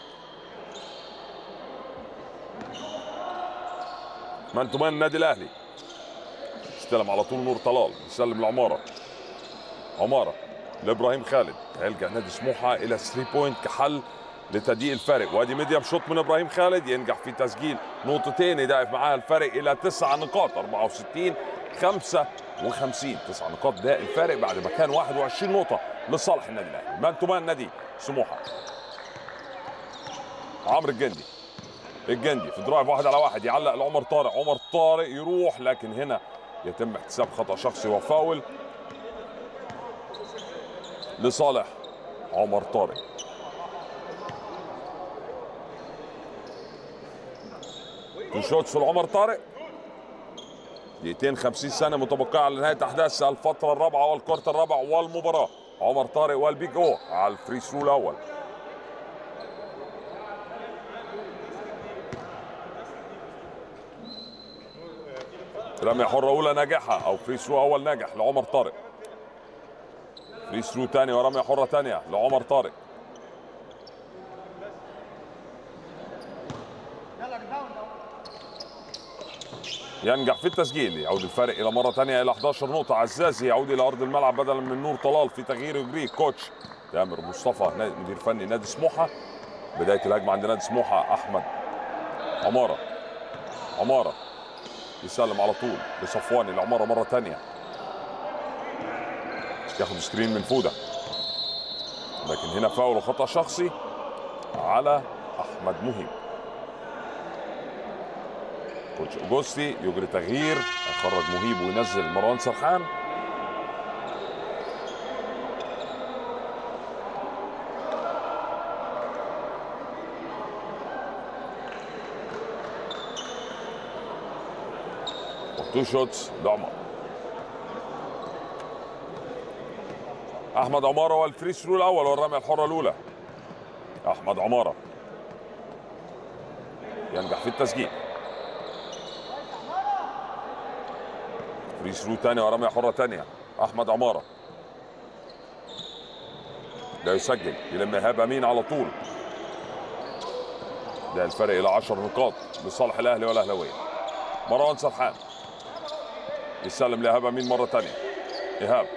مان تو مان النادي الاهلي استلم على طول نور طلال يسلم لعمارة عمارة لابراهيم خالد هيلجأ نادي سموحة الى 3 بوينت كحل لتضييق الفارق وادي ميديم شوت من ابراهيم خالد ينجح في تسجيل نقطتين يضاعف معاها الفارق الى تسع نقاط 64 55 تسع نقاط ده الفارق بعد ما كان 21 نقطة لصالح النادي الأهلي مان تو مان نادي سموحة عمرو الجندي الجندي في درايف واحد على واحد يعلق لعمر طارق عمر طارق يروح لكن هنا يتم احتساب خطأ شخصي وفاول لصالح عمر طارق تو شوتس لعمر طارق دقيقتين 50 سنة متبقية على نهاية أحداث الفترة الرابعة والكورت الرابع والمباراة عمر طارق والبيج أو على الفري ثرو الأول رمية حرة أولى ناجحة أو فري ثرو أول ناجح لعمر طارق فري ثرو تاني ورمية حرة تانية لعمر طارق ينجح في التسجيل يعود الفارق الى مره ثانيه الى 11 نقطه عزازي يعود الى ارض الملعب بدلا من نور طلال في تغيير يجريه كوتش تامر مصطفى مدير فني نادي سموحه بدايه الهجمه عند نادي سموحه احمد عماره عماره يسلم على طول لصفواني لعماره مره ثانيه ياخد سكرين من فوده لكن هنا فاول وخطا شخصي على احمد مهيب كوتش اوجوستي يجري تغيير يخرج مهيب وينزل مروان سرحان تو شوتس لعمر احمد عماره والفري ثرو الاول والرميه الحره الاولى احمد عماره ينجح في التسجيل فري ثرو ثانية ورمية حرة ثانية أحمد عمارة لا يسجل يلم إيهاب أمين على طول ده الفرق إلى 10 نقاط لصالح الأهلي والأهلاوية مروان سرحان يسلم لإيهاب أمين مرة ثانية إيهاب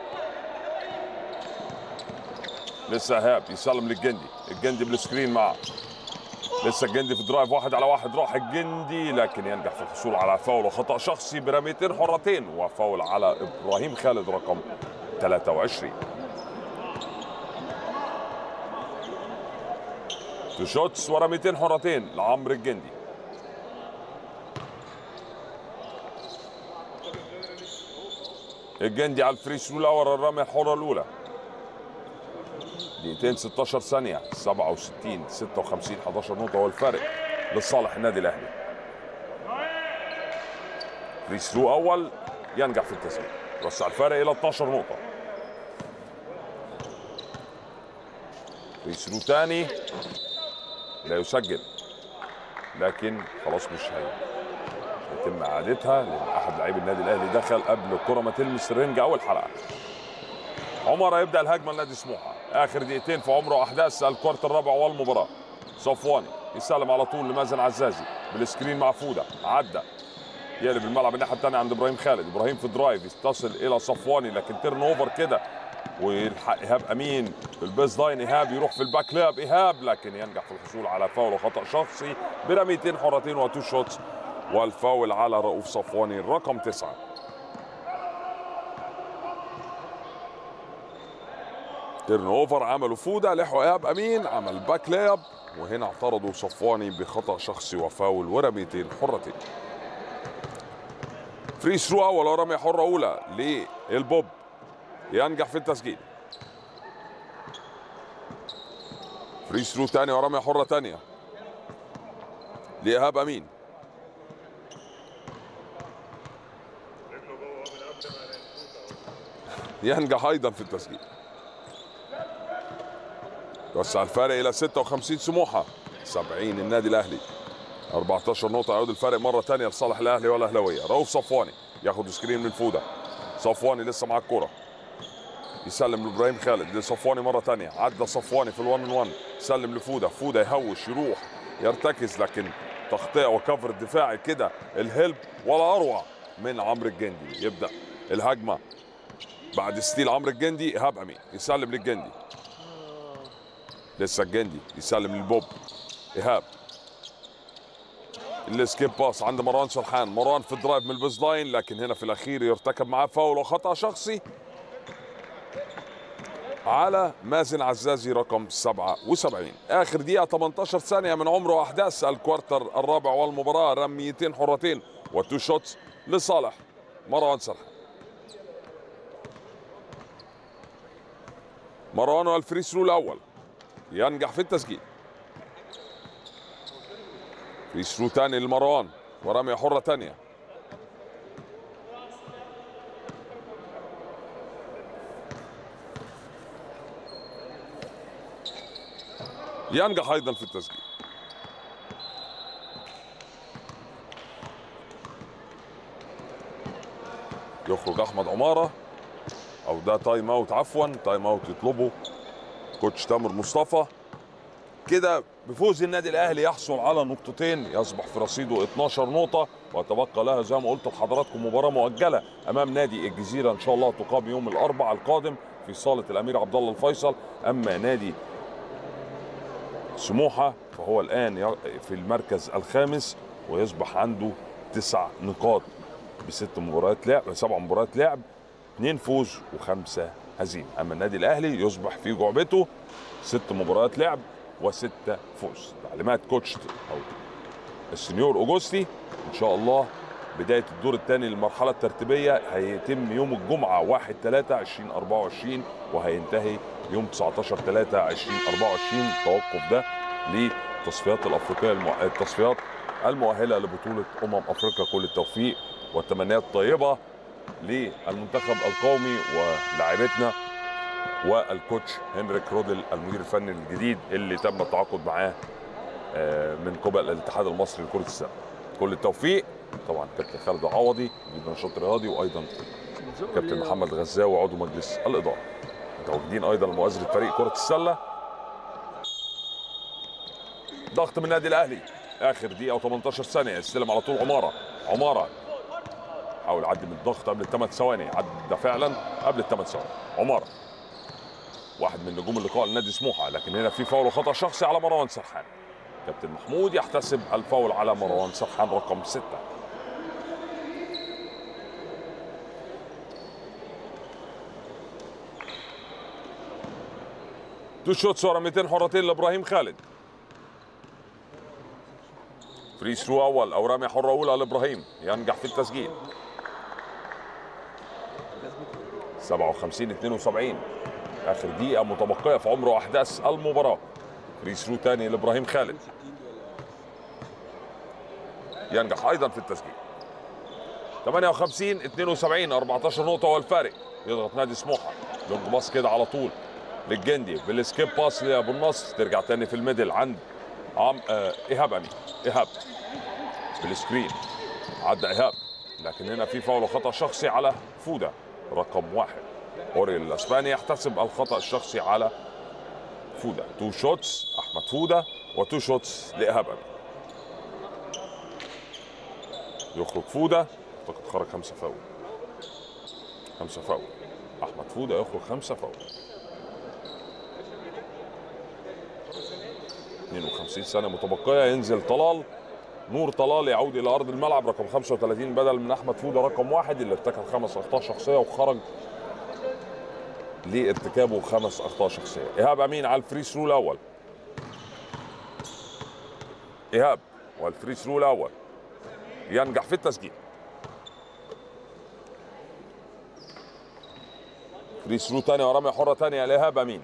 لسه إيهاب يسلم للجندي الجندي بالسكرين معه لسه الجندي في درايف واحد على واحد راح الجندي لكن ينجح في الحصول على فاول وخطا شخصي برميتين حرتين وفاول على ابراهيم خالد رقم 23 تو شوتس ورميتين حرتين لعمرو الجندي الجندي على الفري ثرو الاول الرميه الحره الاولى دقيقتين 16 ثانية 67 56 11 نقطة هو الفارق لصالح النادي الأهلي. فري ثرو أول ينجح في التسجيل يوسع الفارق إلى 12 نقطة. فري ثرو ثاني لا يسجل لكن خلاص مش هي هيتم إعادتها لأن أحد لاعبي النادي الأهلي دخل قبل الكرة ما تلمس الرنج أول حلقة. عمر يبدا الهجمه لنادي سموحه اخر دقيقتين في عمره احداث الكوارت الرابع والمباراه صفواني يسلم على طول لمازن عزازي بالسكرين مع فوده عدى يقلب الملعب الناحيه الثانيه عند ابراهيم خالد ابراهيم في درايف يتصل الى صفواني لكن تيرن اوفر كده ويلحق ايهاب امين في البيز لاين ايهاب يروح في الباك لاب ايهاب لكن ينجح في الحصول على فاول وخطا شخصي برميتين حرتين وتو شوتس والفاول على رؤوف صفواني رقم تسعه تيرن اوفر عملوا فوده لحقوا ايهاب امين عمل باك لاب وهنا اعترضوا صفواني بخطا شخصي وفاول ورميتين حرتين فري ثرو اول ورميه حره اولى للبوب ينجح في التسجيل فري ثرو ثاني ورميه حره ثانيه لايهاب امين ينجح ايضا في التسجيل يوسع الفارق الى 56 سموحه 70 النادي الاهلي 14 نقطه يعود الفارق مره ثانيه لصالح الاهلي والاهلاويه رؤوف صفواني ياخد سكرين من فوده صفواني لسه مع الكره يسلم لابراهيم خالد لصفواني مره ثانيه عدى صفواني في الون 1 سلم لفوده فوده يهوش يروح يرتكز لكن تغطيه وكفر دفاعي كده الهلب ولا اروع من عمرو الجندي يبدا الهجمه بعد ستيل عمرو الجندي ايهاب امين يسلم للجندي لسه الجندي يسلم للبوب ايهاب السكيب باس عند مروان سرحان مروان في الدرايف من البيز لاين لكن هنا في الاخير يرتكب معاه فاول وخطا شخصي على مازن عزازي رقم 77 اخر دقيقه 18 ثانيه من عمر واحداث الكوارتر الرابع والمباراه رميتين حرتين وتو شوتس لصالح مروان سرحان مروان والفري ثرو الاول ينجح في التسجيل فري ثرو ثاني لمروان ورميه حره ثانيه ينجح ايضا في التسجيل يخرج احمد عماره او ده تايم اوت عفوا تايم اوت يطلبه كوتش تامر مصطفى كده بفوز النادي الاهلي يحصل على نقطتين يصبح في رصيده 12 نقطه وتبقى لها زي ما قلت لحضراتكم مباراه مؤجله امام نادي الجزيره ان شاء الله تقام يوم الاربعاء القادم في صاله الامير عبد الله الفيصل اما نادي سموحه فهو الان في المركز الخامس ويصبح عنده تسع نقاط بست مباريات لعب سبع مباريات لعب اثنين فوز وخمسه هزيمه اما النادي الاهلي يصبح في جعبته ست مباريات لعب وستة فوز تعليمات كوتش او السنيور اوجوستي ان شاء الله بدايه الدور الثاني للمرحله الترتيبيه هيتم يوم الجمعه 1 3 2024 وهينتهي يوم 19 3 2024 التوقف ده للتصفيات الافريقيه المو... التصفيات المؤهله لبطوله امم افريقيا كل التوفيق والتمنيات الطيبه للمنتخب القومي ولاعبتنا والكوتش هنريك رودل المدير الفني الجديد اللي تم التعاقد معاه من قبل الاتحاد المصري لكره السله كل التوفيق طبعا كابتن خالد عوضي مدير النشاط الرياضي وايضا كابتن محمد غزاوي عضو مجلس الاداره متواجدين ايضا مؤازره فريق كره السله ضغط من النادي الاهلي اخر دقيقه و18 ثانيه يستلم على طول عماره عماره حاول يعدي من الضغط قبل الثمان ثواني عدى فعلا قبل الثمان ثواني عماره واحد من نجوم اللقاء لنادي سموحه لكن هنا في فاول وخطا شخصي على مروان سرحان كابتن محمود يحتسب الفاول على مروان سرحان رقم ستة تو شوتس ورميتين حرتين لابراهيم خالد فري ثرو اول او رميه حره اولى لابراهيم ينجح في التسجيل 57 72 اخر دقيقه متبقيه في عمر واحداث المباراه فري ثرو ثاني لابراهيم خالد ينجح ايضا في التسجيل 58 72 14 نقطه هو الفارق يضغط نادي سموحه لونج باص كده على طول للجندي بالسكيب باس لابو النصر ترجع تاني في الميدل عند عم آه ايهاب امين ايهاب بالسكرين عدى ايهاب لكن هنا في فاول وخطا شخصي على فوده رقم واحد اوريل الاسباني يحتسب الخطا الشخصي على فوده تو شوتس احمد فوده وتو شوتس لايهاب امين يخرج فوده اعتقد خرج خمسه فاول خمسه فاول احمد فوده يخرج خمسه فاول 52 سنه متبقيه ينزل طلال نور طلال يعود الى ارض الملعب رقم 35 بدل من احمد فوده رقم واحد اللي ارتكب خمس اخطاء شخصيه وخرج لارتكابه خمس اخطاء شخصيه ايهاب امين على الفري ثرو الاول ايهاب والفري ثرو الاول ينجح في التسجيل فري ثرو ثانيه ورميه حره ثانيه لايهاب امين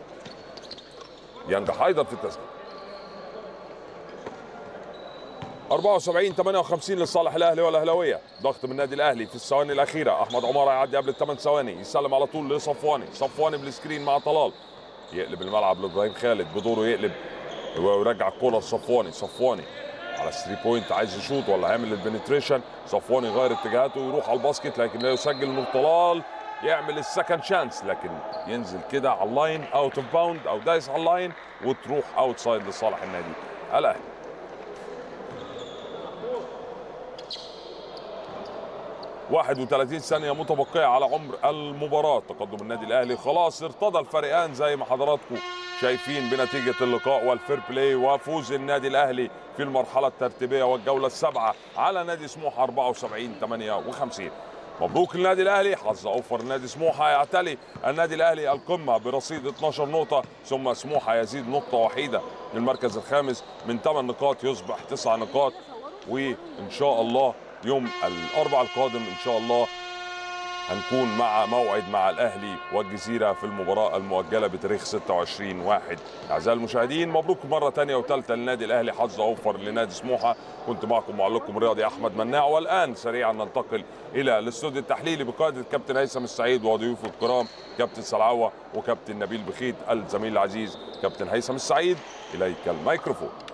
ينجح ايضا في التسجيل 74 58 لصالح الاهلي والاهلاويه ضغط من النادي الاهلي في الثواني الاخيره احمد عمر هيعدي قبل الثمان ثواني يسلم على طول لصفواني صفواني بالسكرين مع طلال يقلب الملعب لابراهيم خالد بدوره يقلب ويرجع الكوره لصفواني صفواني على 3 بوينت عايز يشوط ولا هيعمل البنتريشن صفواني يغير اتجاهاته ويروح على الباسكت لكن لا يسجل نور طلال يعمل السكند شانس لكن ينزل كده على اللاين اوت اوف باوند او دايس على اللاين وتروح اوت سايد لصالح النادي الاهلي 31 ثانية متبقية على عمر المباراة تقدم النادي الأهلي خلاص ارتضى الفريقان زي ما حضراتكم شايفين بنتيجة اللقاء والفير بلاي وفوز النادي الأهلي في المرحلة الترتيبية والجولة السابعة على نادي سموحة 74 58 مبروك للنادي الاهلي حظ اوفر النادي سموحه يعتلي النادي الاهلي القمه برصيد 12 نقطه ثم سموحه يزيد نقطه وحيده للمركز الخامس من 8 نقاط يصبح 9 نقاط وان شاء الله يوم الاربعاء القادم ان شاء الله هنكون مع موعد مع الاهلي والجزيره في المباراه المؤجله بتاريخ 26 واحد اعزائي المشاهدين مبروك مره ثانيه وثالثه للنادي الاهلي حظ اوفر لنادي سموحه كنت معكم معلقكم الرياضي احمد مناع والان سريعا ننتقل الى الاستوديو التحليلي بقياده الكابتن هيثم السعيد وضيوفه الكرام كابتن سلعوه وكابتن نبيل بخيت الزميل العزيز كابتن هيثم السعيد اليك الميكروفون